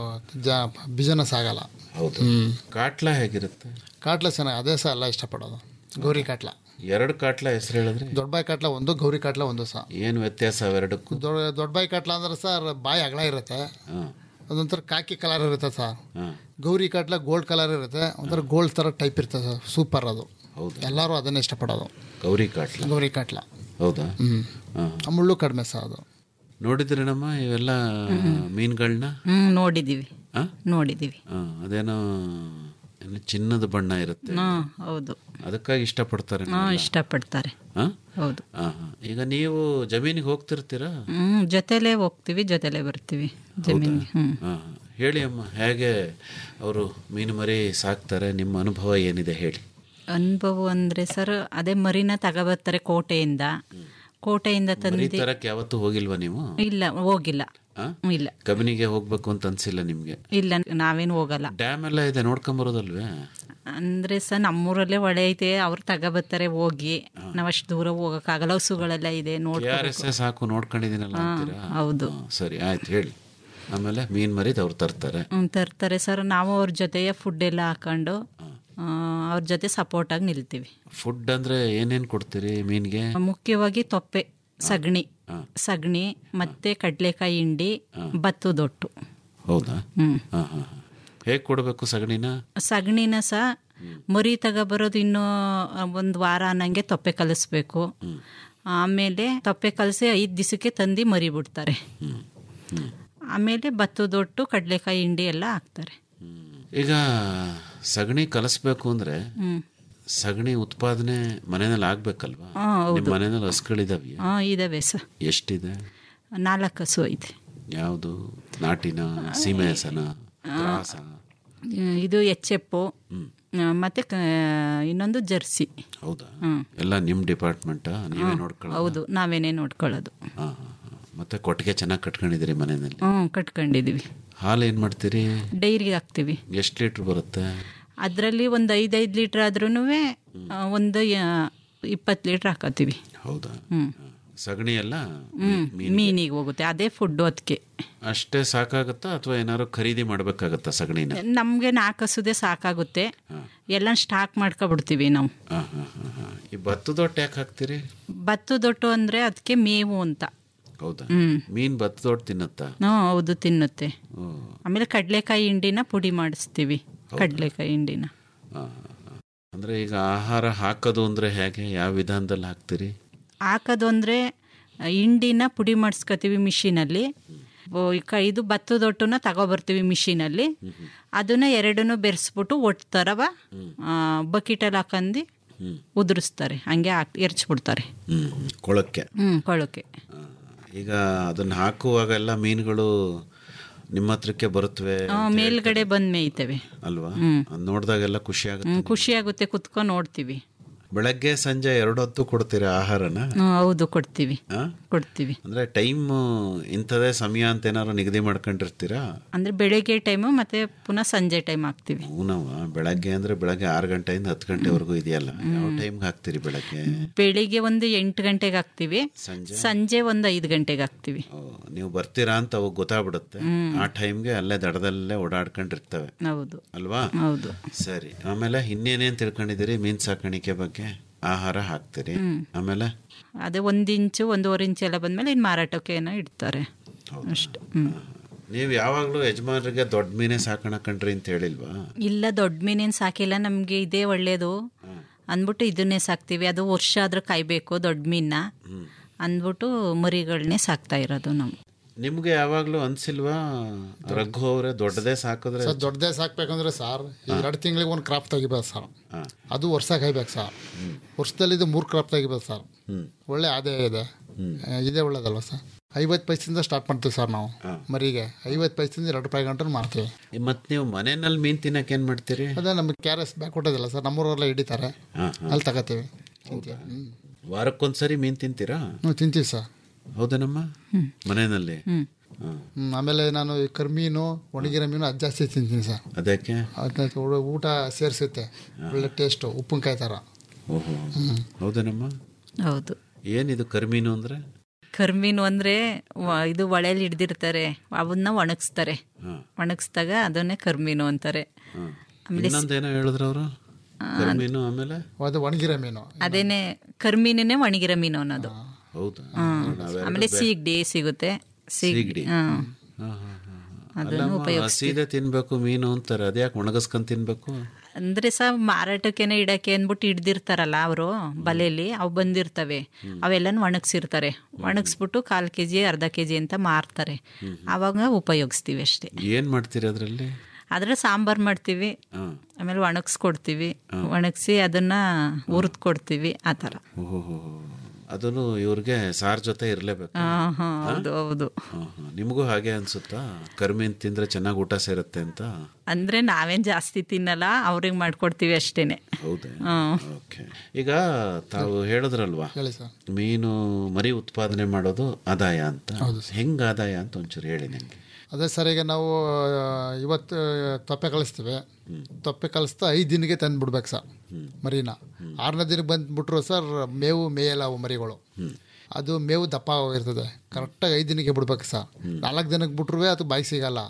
ಜ ಬಿಸಿನೆಸ್ ಆಗಲ್ಲ ಹೌದು ಕಾಟ್ಲ ಹೇಗಿರುತ್ತೆ ಕಾಟ್ಲ ಚೆನ್ನಾಗಿ ಅದೇ ಸಹ ಎಲ್ಲ ಇಷ್ಟಪಡೋದು ಗೌರಿ ಕಾಟ್ಲ ಎರಡು ಕಾಟ್ಲ ಹೆಸರು ಹೇಳಿದ್ರಿ ದೊಡ್ಡಬಾಯಿ ಕಾಟ್ಲ ಒಂದು ಗೌರಿ ಕಾಟ್ಲ ಒಂದು ಸಹ ಏನು ವ್ಯತ್ಯಾಸ ಅವೆರಡಕ್ಕೂ ದೊಡ್ಡ ದೊಡ್ಡಬಾಯಿ ಕಾಟ್ಲ ಅಂದ್ರೆ ಸರ್ ಬಾಯಿ ಅಗಲ ಇರುತ್ತೆ ಅದೊಂಥರ ಕಾಕಿ ಕಲರ್ ಇರುತ್ತೆ ಸರ್ ಗೌರಿ ಕಾಟ್ಲ ಗೋಲ್ಡ್ ಕಲರ್ ಇರುತ್ತೆ ಒಂಥರ ಗೋಲ್ಡ್ ಥರ ಟೈಪ್ ಇರ್ತದೆ ಸರ್ ಸೂಪರ್ ಅದು ಎಲ್ಲರೂ ಅದನ್ನೇ ಇಷ್ಟಪಡೋದು ಗೌರಿ ಕಾಟ್ಲ ಗೌರಿ ಕಾಟ್ಲ ಹೌದಾ ಹ್ಮ್. ಹಾ. ಆ ಮುಳ್ಳು ಕಡಿಮೆ ಸರ್ ಅದು ನೋಡಿದ್ರೇನಮ್ಮ ಇವೆಲ್ಲ ಮೀನುಗಳನ್ನ ಹ್ಮ್ ನೋಡಿದೀವಿ ಆ? ನೋಡಿದೀವಿ ಅದೇನೋ ಏನು ಚಿನ್ನದ ಬಣ್ಣ ಇರುತ್ತೆ ಹ್ಮ್ ಹೌದು ಅದಕ್ಕಾಗಿ ಇಷ್ಟಪಡ್ತಾರೆ ಹಾ ಇಷ್ಟಪಡ್ತಾರೆ ಆ? ಹೌದು ಆ, ಹಾ. ಈಗ ನೀವು ಜಮೀನಿಗೆ ಹೋಗ್ತಿರ್ತೀರಾ ಹ್ಮ್ ಜೊತೆಲೇ ಹೋಗ್ತೀವಿ ಜೊತೆಲೇ ಬರ್ತೀವಿ ಜಮೀನಿಗೆ ಹ್ಮ್ ಆ, ಹಾ. ಹೇಳಿ ಅಮ್ಮ ಹೇಗೆ ಅವರು ಮೀನು ಮರಿ ಸಾಕ್ತಾರೆ ನಿಮ್ಮ ಅನುಭವ ಏನಿದೆ ಹೇಳಿ ಅನುಭವ ಅಂದ್ರೆ ಸರ್ ಅದೇ ಮರಿನ ತಗೋಬರ್ತಾರೆ ಕೋಟೆಯಿಂದ ಕೋಟೆಯಿಂದ ಮರಿ ತಂದು ತರಕ್ಕೆ ಯಾವತ್ತೂ ಹೋಗಿಲ್ವಾ ನೀವು ಇಲ್ಲ ಹೋಗಿಲ್ಲ ಆ? ಇಲ್ಲ ಕಬಿನಿಗೆ ಹೋಗ್ಬೇಕು ಅಂತ ಅನ್ಸಿಲ್ಲ ನಿಮ್ಗೆ ಇಲ್ಲ ನಾವೇನು ಹೋಗಲ್ಲ ಡ್ಯಾಮ್ ಎಲ್ಲ ಇದೆ ನೋಡ್ಕೊಂಬರೋದಲ್ವೇ ಅಂದ್ರೆ ಸರ್ ನಮ್ಮೂರಲ್ಲೇ ಹೊಳೆ ಐತೆ ಅವ್ರು ತಗೋಬರ್ತಾರೆ ಹೋಗಿ ನಾವ್ ಅಷ್ಟು ದೂರ ಹೋಗಕ್ಕಾಗಲ್ಲ ಹಸುಗಳೆಲ್ಲ ಇದೆ ಕೆ ಆರ್ ಎಸ್ ನೋಡ್ಕೋಬೇಕು ಸಾಕು ನೋಡ್ಕೊಂಡಿದ್ದೀನಲ್ಲ ಹಾ, ಅಂತೀರಾ ಹೌದು. ಹಾ, ಸರಿ ಆಯ್ತು ಹೇಳಿ ಆಮೇಲೆ ಮೀನ್ ಮರಿದ್ ಅವ್ರು ತರ್ತಾರೆ ಹ್ಮ್, ತರ್ತಾರೆ ಸರ್ ನಾವು ಅವ್ರ ಜೊತೆಗೆ ಫುಡ್ ಎಲ್ಲ ಹಾಕೊಂಡು ಆ, ಅವ್ರ ಜೊತೆ ಸಪೋರ್ಟ್ ಆಗಿ ನಿಲ್ತೀವಿ ಫುಡ್ ಅಂದ್ರೆ ಏನೇನ್ ಕೊಡ್ತೀರಿ ಮೀನ್ಗೆ ಮುಖ್ಯವಾಗಿ ತೊಪ್ಪೆ ಸಗಣಿ ಸಗಣಿ ಮತ್ತೆ ಕಡಲೆಕಾಯಿ ಹಿಂಡಿ ಭತ್ತದೊಟ್ಟು ಹೌದಾ ಹ್ಮ್. ಹಾ ಹಾ ಹೇಗೆ ಕೊಡಬೇಕು ಸಗಣಿನ ಸಗಣಿನ ಸಹ ಮರಿ ತಗೊಬರೋದು ಇನ್ನೂ ಒಂದು ವಾರ ಅನ್ನಂಗೆ ತೊಪ್ಪೆ ಕಲಿಸ್ಬೇಕು ಆಮೇಲೆ ತೊಪ್ಪೆ ಕಲಸಿ ಐದು ದಿವಸಕ್ಕೆ ತಂದು ಮರಿ ಬಿಡ್ತಾರೆ ಆಮೇಲೆ ಭತ್ತದೊಟ್ಟು ಕಡಲೆಕಾಯಿ ಹಿಂಡಿ ಎಲ್ಲ ಹಾಕ್ತಾರೆ ಈಗ ಸಗಣಿ ಕಲಿಸ್ಬೇಕು ಅಂದ್ರೆ ಹ್ಮ್. ಸಗಣಿ ಉತ್ಪಾದನೆ ಮನೆಯಲ್ಲಿ ಆಗ್ಬೇಕಲ್ವಾ ಹಾ, ಹೌದು. ನಿಮ್ಮ ಮನೆಯಲ್ಲಿ ಹಸುಗಳಿದಾವೆ ಹಾಂ ಇದಾವೆ ಸರ್ ಎಷ್ಟಿದೆ ನಾಲ್ಕು ಹಸು ಐತೆ ಯಾವುದು ನಾಟಿನ ಸೀಮೆ ಹಸನ ಕ್ರಾಸ ಇದು ಎಚ್ ಎಪ್ಪು ಮತ್ತು ಕ- ಇನ್ನೊಂದು ಜರ್ಸಿ ಹೌದಾ ಹ್ಮ್. ಎಲ್ಲ ನಿಮ್ಮ ಡಿಪಾರ್ಟ್ಮೆಂಟಾ ನೀವೇ ನೋಡ್ಕೊಳ್ಳೋದು ಹೌದು ನಾವೇನೇ ನೋಡ್ಕೊಳ್ಳೋದು ಹಾ, ಹಾ, ಹಾ. ಮತ್ತೆ ಕೊಟ್ಟಿಗೆ ಚೆನ್ನಾಗಿ ಕಟ್ಕೊಂಡಿದ್ದೀರಿ ಮನೆಯಲ್ಲಿ ಹ್ಞೂ ಕಟ್ಕೊಂಡಿದ್ದೀವಿ ಹಾಲು ಏನು ಮಾಡ್ತೀರಿ ಡೈರಿಗೆ ಹಾಕ್ತೀವಿ ಎಷ್ಟು ಲೀಟ್ರ್ ಬರುತ್ತೆ ಅದರಲ್ಲಿ ಒಂದು ಐದೈದು ಲೀಟ್ರ್ ಆದ್ರೂ ಒಂದು ಇಪ್ಪತ್ತು ಲೀಟ್ರ್ ಹಾಕತ್ತೀವಿ ಹೌದಾ ಹ್ಞೂ ಸಗಣಿ ಎಲ್ಲ ಹ್ಞೂ ಮೀನಿಗೆ ಹೋಗುತ್ತೆ ಅದೇ ಫುಡ್ಡು ಅದಕ್ಕೆ ಅಷ್ಟೇ ಸಾಕಾಗುತ್ತಾ ಅಥವಾ ಏನಾದ್ರು ಖರೀದಿ ಮಾಡ್ಬೇಕಾಗತ್ತಾ ಸಗಣಿನ ನಮಗೆ ನಾಲ್ಕು ಹಸುದೇ ಸಾಕಾಗುತ್ತೆ ಎಲ್ಲ ಸ್ಟಾಕ್ ಮಾಡ್ಕೊಬಿಡ್ತೀವಿ ನಾವು ಹಾ, ಹಾ, ಹಾ, ಹಾ. ಈ ಭತ್ತದೊಟ್ಟು ಯಾಕೆ ಹಾಕ್ತೀರಿ ಭತ್ತದೊಟ್ಟು ಅಂದರೆ ಅದಕ್ಕೆ ಮೇವು ಅಂತ ಹೌದಾ ಹ್ಮ್. ಮೀನ್ ಭತ್ತದೊಟ್ಟು ತಿನ್ನತ್ತಾ ಹ್ಞೂ ಹೌದು ತಿನ್ನುತ್ತೆ ಓ, ಆಮೇಲೆ ಕಡಲೆಕಾಯಿ ಹಿಂಡಿನ ಪುಡಿ ಮಾಡಿಸ್ತೀವಿ ಕಡಲೆಕಾಯಿ ಹಿಂಡಿನ ಹಾ, ಹಾ, ಹಾ. ಅಂದ್ರೆ ಈಗ ಆಹಾರ ಹಾಕೋದು ಅಂದ್ರೆ ಹೇಗೆ ಯಾವ ವಿಧಾನದಲ್ಲಿ ಹಾಕ್ತೀರಿ ಹಾಕೋದು ಅಂದರೆ ಹಿಂಡಿನ ಪುಡಿ ಮಾಡಿಸ್ಕೊತೀವಿ ಮಿಷಿನಲ್ಲಿ ಇದು ಭತ್ತದೊಟ್ಟುನ ತಗೊಬರ್ತೀವಿ ಮಿಷಿನಲ್ಲಿ ಅದನ್ನ ಎರಡನ್ನೂ ಬೆರೆಸ್ಬಿಟ್ಟು ಒಟ್ಟು ಥರವ ಬಕೆಟಲ್ಲಿ ಹಾಕಂದು ಉದುರಿಸ್ತಾರೆ ಹಂಗೆ ಹಾಕಿ ಎರ್ಚ್ಬಿಡ್ತಾರೆ ಹ್ಮ್ ಹ್ಮ್. ಕೊಳಕ್ಕೆ ಹ್ಞೂ ಕೊಳಕೆ ಈಗ ಅದನ್ನ ಹಾಕುವಾಗೆಲ್ಲ ಮೀನುಗಳು ನಿಮ್ಮ ಹತ್ರಕ್ಕೆ ಬರುತ್ತವೆ ಆ, ಮೇಲ್ಗಡೆ ಬಂದು ಮೇಯ್ತವೆ ಅಲ್ವಾ ಹ್ಮ್. ಅದ್ ನೋಡ್ದಾಗೆಲ್ಲ ಖುಷಿ ಆಗುತ್ತೆ ಹ್ಮ್, ಖುಷಿಯಾಗುತ್ತೆ ಕುತ್ಕೊಂಡು ನೋಡ್ತೀವಿ ಬೆಳಗ್ಗೆ ಸಂಜೆ ಎರಡು ಹೊತ್ತು ಕೊಡ್ತೀರಾ ಆಹಾರನ ಹ್ಮ್, ಹೌದು ಕೊಡ್ತೀವಿ ಆ? ಕೊಡ್ತೀವಿ ಅಂದ್ರೆ ಟೈಮ್ ಇಂಥದೇ ಸಮಯ ಅಂತ ಏನಾದ್ರು ನಿಗದಿ ಮಾಡ್ಕೊಂಡಿರ್ತೀರಾ ಅಂದರೆ ಬೆಳಗ್ಗೆ ಟೈಮು ಮತ್ತು ಪುನಃ ಸಂಜೆ ಟೈಮ್ ಹಾಕ್ತೀವಿ ಹೂನವ್ವ ಬೆಳಗ್ಗೆ ಅಂದ್ರೆ ಬೆಳಗ್ಗೆ ಆರು ಗಂಟೆಯಿಂದ ಹತ್ತು ಗಂಟೆವರೆಗೂ ಇದೆಯಲ್ಲ ಯಾವ ಟೈಮ್ಗೆ ಹಾಕ್ತೀರಿ ಬೆಳಗ್ಗೆ ಬೆಳಿಗ್ಗೆ ಒಂದು ಎಂಟು ಗಂಟೆಗೆ ಹಾಕ್ತೀವಿ ಸಂಜೆ ಸಂಜೆ ಒಂದು ಐದು ಗಂಟೆಗೆ ಹಾಕ್ತೀವಿ ಓ, ನೀವು ಬರ್ತೀರಾ ಅಂತ ಅವಾಗ ಗೊತ್ತಾಗ್ಬಿಡುತ್ತೆ ಹ್ಮ್. ಆ ಟೈಮ್ಗೆ ಅಲ್ಲೇ ದಡದಲ್ಲೇ ಓಡಾಡ್ಕೊಂಡಿರ್ತವೆ ಹೌದು ಅಲ್ವಾ ಹೌದು ಸರಿ ಆಮೇಲೆ ಇನ್ನೇನೇನ್ ತಿಳ್ಕೊಂಡಿದ್ದೀರಿ ಮೀನ್ ಸಾಕಾಣಿಕೆ ಬಗ್ಗೆ ಆಹಾರ ಹಾಕ್ತೀರಿ ಹ್ಮ್. ಆಮೇಲೆ ಅದೇ ಒಂದು ಇಂಚು ಒಂದೂವರೆ ಇಂಚು ಎಲ್ಲ ಬಂದಮೇಲೆ ಇನ್ನು ಮಾರಾಟಕ್ಕೆ ಏನೋ ಇಡ್ತಾರೆ ಅಷ್ಟು ಹ್ಞೂ ನೀವು ಯಾವಾಗಲೂ ಯಜಮಾನರಿಗೆ ದೊಡ್ಡ ಮೀನೇ ಸಾಕಣ ಕಣ್ರಿ ಅಂತ ಹೇಳಿಲ್ವಾ ಇಲ್ಲ ದೊಡ್ಡ ಮೀನೇನು ಸಾಕಿಲ್ಲ ನಮಗೆ ಇದೇ ಒಳ್ಳೇದು ಅಂದ್ಬಿಟ್ಟು ಇದನ್ನೇ ಸಾಕ್ತೀವಿ ಅದು ವರ್ಷ ಆದ್ರೂ ಕಾಯಬೇಕು ದೊಡ್ಡ ಮೀನ್ನ ಅಂದ್ಬಿಟ್ಟು ಮರಿಗಳನ್ನೇ ಸಾಕ್ತಾ ಇರೋದು ನಾವು ನಿಮ್ಗೆ ಯಾವಾಗ್ಲೂ ಅನ್ಸಿಲ್ವಾ ರಘು ಅವರೇ ದೊಡ್ಡದೇ ಸಾಕಿದ್ರೆ ಸರ್ ದೊಡ್ಡದೇ ಸಾಕ್ಬೇಕಂದ್ರೆ ಸರ್ ಎರಡು ತಿಂಗಳಿಗೆ ಒಂದು ಕ್ರಾಪ್ ತೆಗಿಬೇಕು ಸರ್ ಹಾ. ಅದು ವರ್ಷ ಕಾಯ್ಬೇಕು ಸರ್ ವರ್ಷದಲ್ಲಿ ಇದು ಮೂರು ಕ್ರಾಪ್ ತೆಗಿಬೇಕು ಸರ್ ಹ್ಮ್. ಒಳ್ಳೆ ಆದಾಯ ಇದೆ ಆ, ಇದೇ ಒಳ್ಳೇದಲ್ವ ಸರ್ ಐವತ್ತು ಪೈಸದಿಂದ ಸ್ಟಾರ್ಟ್ ಮಾಡ್ತೀವಿ ಸರ್ ನಾವು ಮರಿಗೆ ಐವತ್ತು ಪೈಸದಿಂದ ಎರಡು ರೂಪಾಯಿ ಗಂಟೆ ಮಾರ್ತೀವಿ ಮತ್ ನೀವು ಮನೆಯಲ್ಲಿ ಮೀನ್ ತಿನ್ನಕ್ ಏನ್ ಮಾಡ್ತೀರಿ ಅದೇ ನಮಗೆ ಕೆ ಆರ್ ಎಸ್ ಬ್ಯಾಕ್ ಕೊಟ್ಟೋದಿಲ್ಲ ಸರ್ ನಮ್ಮೂರೆಲ್ಲ ಹಿಡಿತಾರೆ ಹಾ, ಹಾ. ಅಲ್ಲಿ ತಗೋತೀವಿ ತಿಂತೀವಿ ಹ್ಞೂ ವಾರಕ್ಕೊಂದ್ಸರಿ ಮೀನ್ ತಿಂತೀರಾ ಹ್ಞೂ ತಿಂತೀವಿ ಸರ್ ಹೌದೇನಮ್ಮ ಮನೆಯಲ್ಲಿ ಹ್ಮ್. ಹಾ. ಹ್ಮ್, ಆಮೇಲೆ ನಾನು ಈ ಕರ್ಮೀನು ಒಣಗಿರೋ ಮೀನು ಅದು ಜಾಸ್ತಿ ತಿಂತೀನಿ ಸರ್ ಅದಕ್ಕೆ ಅದನ್ನ ಊಟ ಸೇರಿಸುತ್ತೆ ಒಳ್ಳೆ ಟೇಸ್ಟು ಉಪ್ಪಿನಕಾಯಿ ಥರ ಓಹೋ ಹೌದೇನಮ್ಮ ಹೌದು ಏನಿದು ಕರ್ಮೀನು ಅಂದ್ರೆ ಕರ್ಮೀನು ಅಂದರೆ ಇದು ಒಳೆಯಲ್ಲಿ ಹಿಡ್ದಿರ್ತಾರೆ ಅವನ್ನ ಒಣಗಿಸ್ತಾರೆ ಹಾ. ಒಣಗಿಸ್ದಾಗ ಅದನ್ನೇ ಕರ್ಮೀನು ಅಂತಾರೆ ಹಾ. ಆಮೇಲೆ ಸ್- ಇನ್ನೊಂದೇನೋ ಹೇಳಿದ್ರು ಅವರು ಕರ್ಮೀನು ಆಮೇಲೆ ಅದು ಒಣಗಿರೋ ಮೀನು ಅದೇನೆ ಕರ್ಮೀನೇ ಒಣಗಿರೋ ಮೀನು ಅನ್ನೋದು ಹೌದಾ ಹ್ಮ್. ನಾವೆರಡು ಆಮೇಲೆ ಬೇ- ಸೀಗಡಿ ಸಿಗುತ್ತೆ ಸೀಗಡಿ ಹ್ಮ್. ಹಾ, ಹಾ, ಹಾ, ಹಾ. ಅದನ್ನು ಅಲ್ಲಮ್ಮ, ಉಪಯೋಗಿಸ್ತೀವಿ. ಹಸೀದೆ ತಿನ್ಬೇಕು ಮೀನು ಅಂತಾರೆ ಅದ್ಯಾಕೆ ಒಣಗಿಸ್ಕೊಂಡ್ ತಿನ್ಬೇಕು ಅಂದ್ರೆ ಸಹ ಮಾರಾಟಕ್ಕೇನೆ ಇಡಕ್ಕೆ ಅಂದ್ಬಿಟ್ಟು ಹಿಡ್ದಿರ್ತಾರಲ್ಲ ಅವರು ಬಲೆಯಲ್ಲಿ ಅವು ಬಂದಿರ್ತವೆ ಅವೆಲ್ಲನೂ ಒಣಗಿಸಿರ್ತಾರೆ ಒಣಗಿಸ್ಬಿಟ್ಟು ಕಾಲು ಕೆ ಜಿ ಅರ್ಧ ಕೆ ಜಿ ಅಂತ ಮಾರ್ತಾರೆ ಆವಾಗ ಉಪಯೋಗಿಸ್ತೀವಿ ಅಷ್ಟೇ ಏನ್ ಮಾಡ್ತೀರಿ ಅದ್ರಲ್ಲಿ ಆದರೆ ಸಾಂಬಾರು ಮಾಡ್ತೀವಿ ಹಾ. ಆಮೇಲೆ ಒಣಗಿಸ್ಕೊಡ್ತೀವಿ ಒಣಗಿಸಿ ಅದನ್ನ ಹುರಿದು ಕೊಡ್ತೀವಿ ಆ ಥರ ಓಹೋ ಅದನ್ನು ಇವ್ರಿಗೆ ಸಾರ್ ಜೊತೆ ಇರ್ಲೇಬೇಕು ಹಾ, ಹಾ, ಹೌದು ಹೌದು ಹಾ, ಹಾ. ನಿಮಗೂ ಹಾಗೆ ಅನ್ಸುತ್ತಾ ಕರ್ಮೀನ್ ತಿಂದ್ರೆ ಚೆನ್ನಾಗಿ ಊಟ ಸೇರುತ್ತೆ ಅಂತ ಅಂದ್ರೆ ನಾವೇನ್ ಜಾಸ್ತಿ ತಿನ್ನಲ್ಲ ಅವ್ರಿಗೆ ಮಾಡ್ಕೊಡ್ತೀವಿ ಅಷ್ಟೇನೆ ಹೌದಾ ಹ್ಮ್. ಓಕೆ ಈಗ ತಾವು ಹೇಳಿದ್ರಲ್ವಾ ಹೇಳಿ ಸರ್ ಮೀನು ಮರಿ ಉತ್ಪಾದನೆ ಮಾಡೋದು ಆದಾಯ ಅಂತ ಹೆಂಗ್ ಆದಾಯ ಅಂತ ಒಂಚೂರು ಹೇಳಿ ನಂಗೆ ಅದೇ ಸರ್ ಈಗ ನಾವು ಆ, ಇವತ್ತು ತೊಪ್ಪೆ ಕಳಿಸ್ತೀವಿ ತೊಪ್ಪೆ ಕಳಿಸ್ತಾ ಐದು ದಿನಕ್ಕೆ ತಂದು ಬಿಡ್ಬೇಕು ಸರ್ ಮರಿನ ಆರನೇ ದಿನಕ್ಕೆ ಬಂದ್ಬಿಟ್ರು ಸರ್ ಮೇವು ಮೇಯಲ್ಲ ಅವು ಮರಿಗಳು ಅದು ಮೇವು ದಪ್ಪ ಇರ್ತದೆ ಕರೆಕ್ಟಾಗಿ ಐದು ದಿನಕ್ಕೆ ಬಿಡ್ಬೇಕು ಸರ್ ನಾಲ್ಕು ದಿನಕ್ಕೆ ಬಿಟ್ರು ಅದು ಬಾಯಿ ಸಿಗಲ್ಲ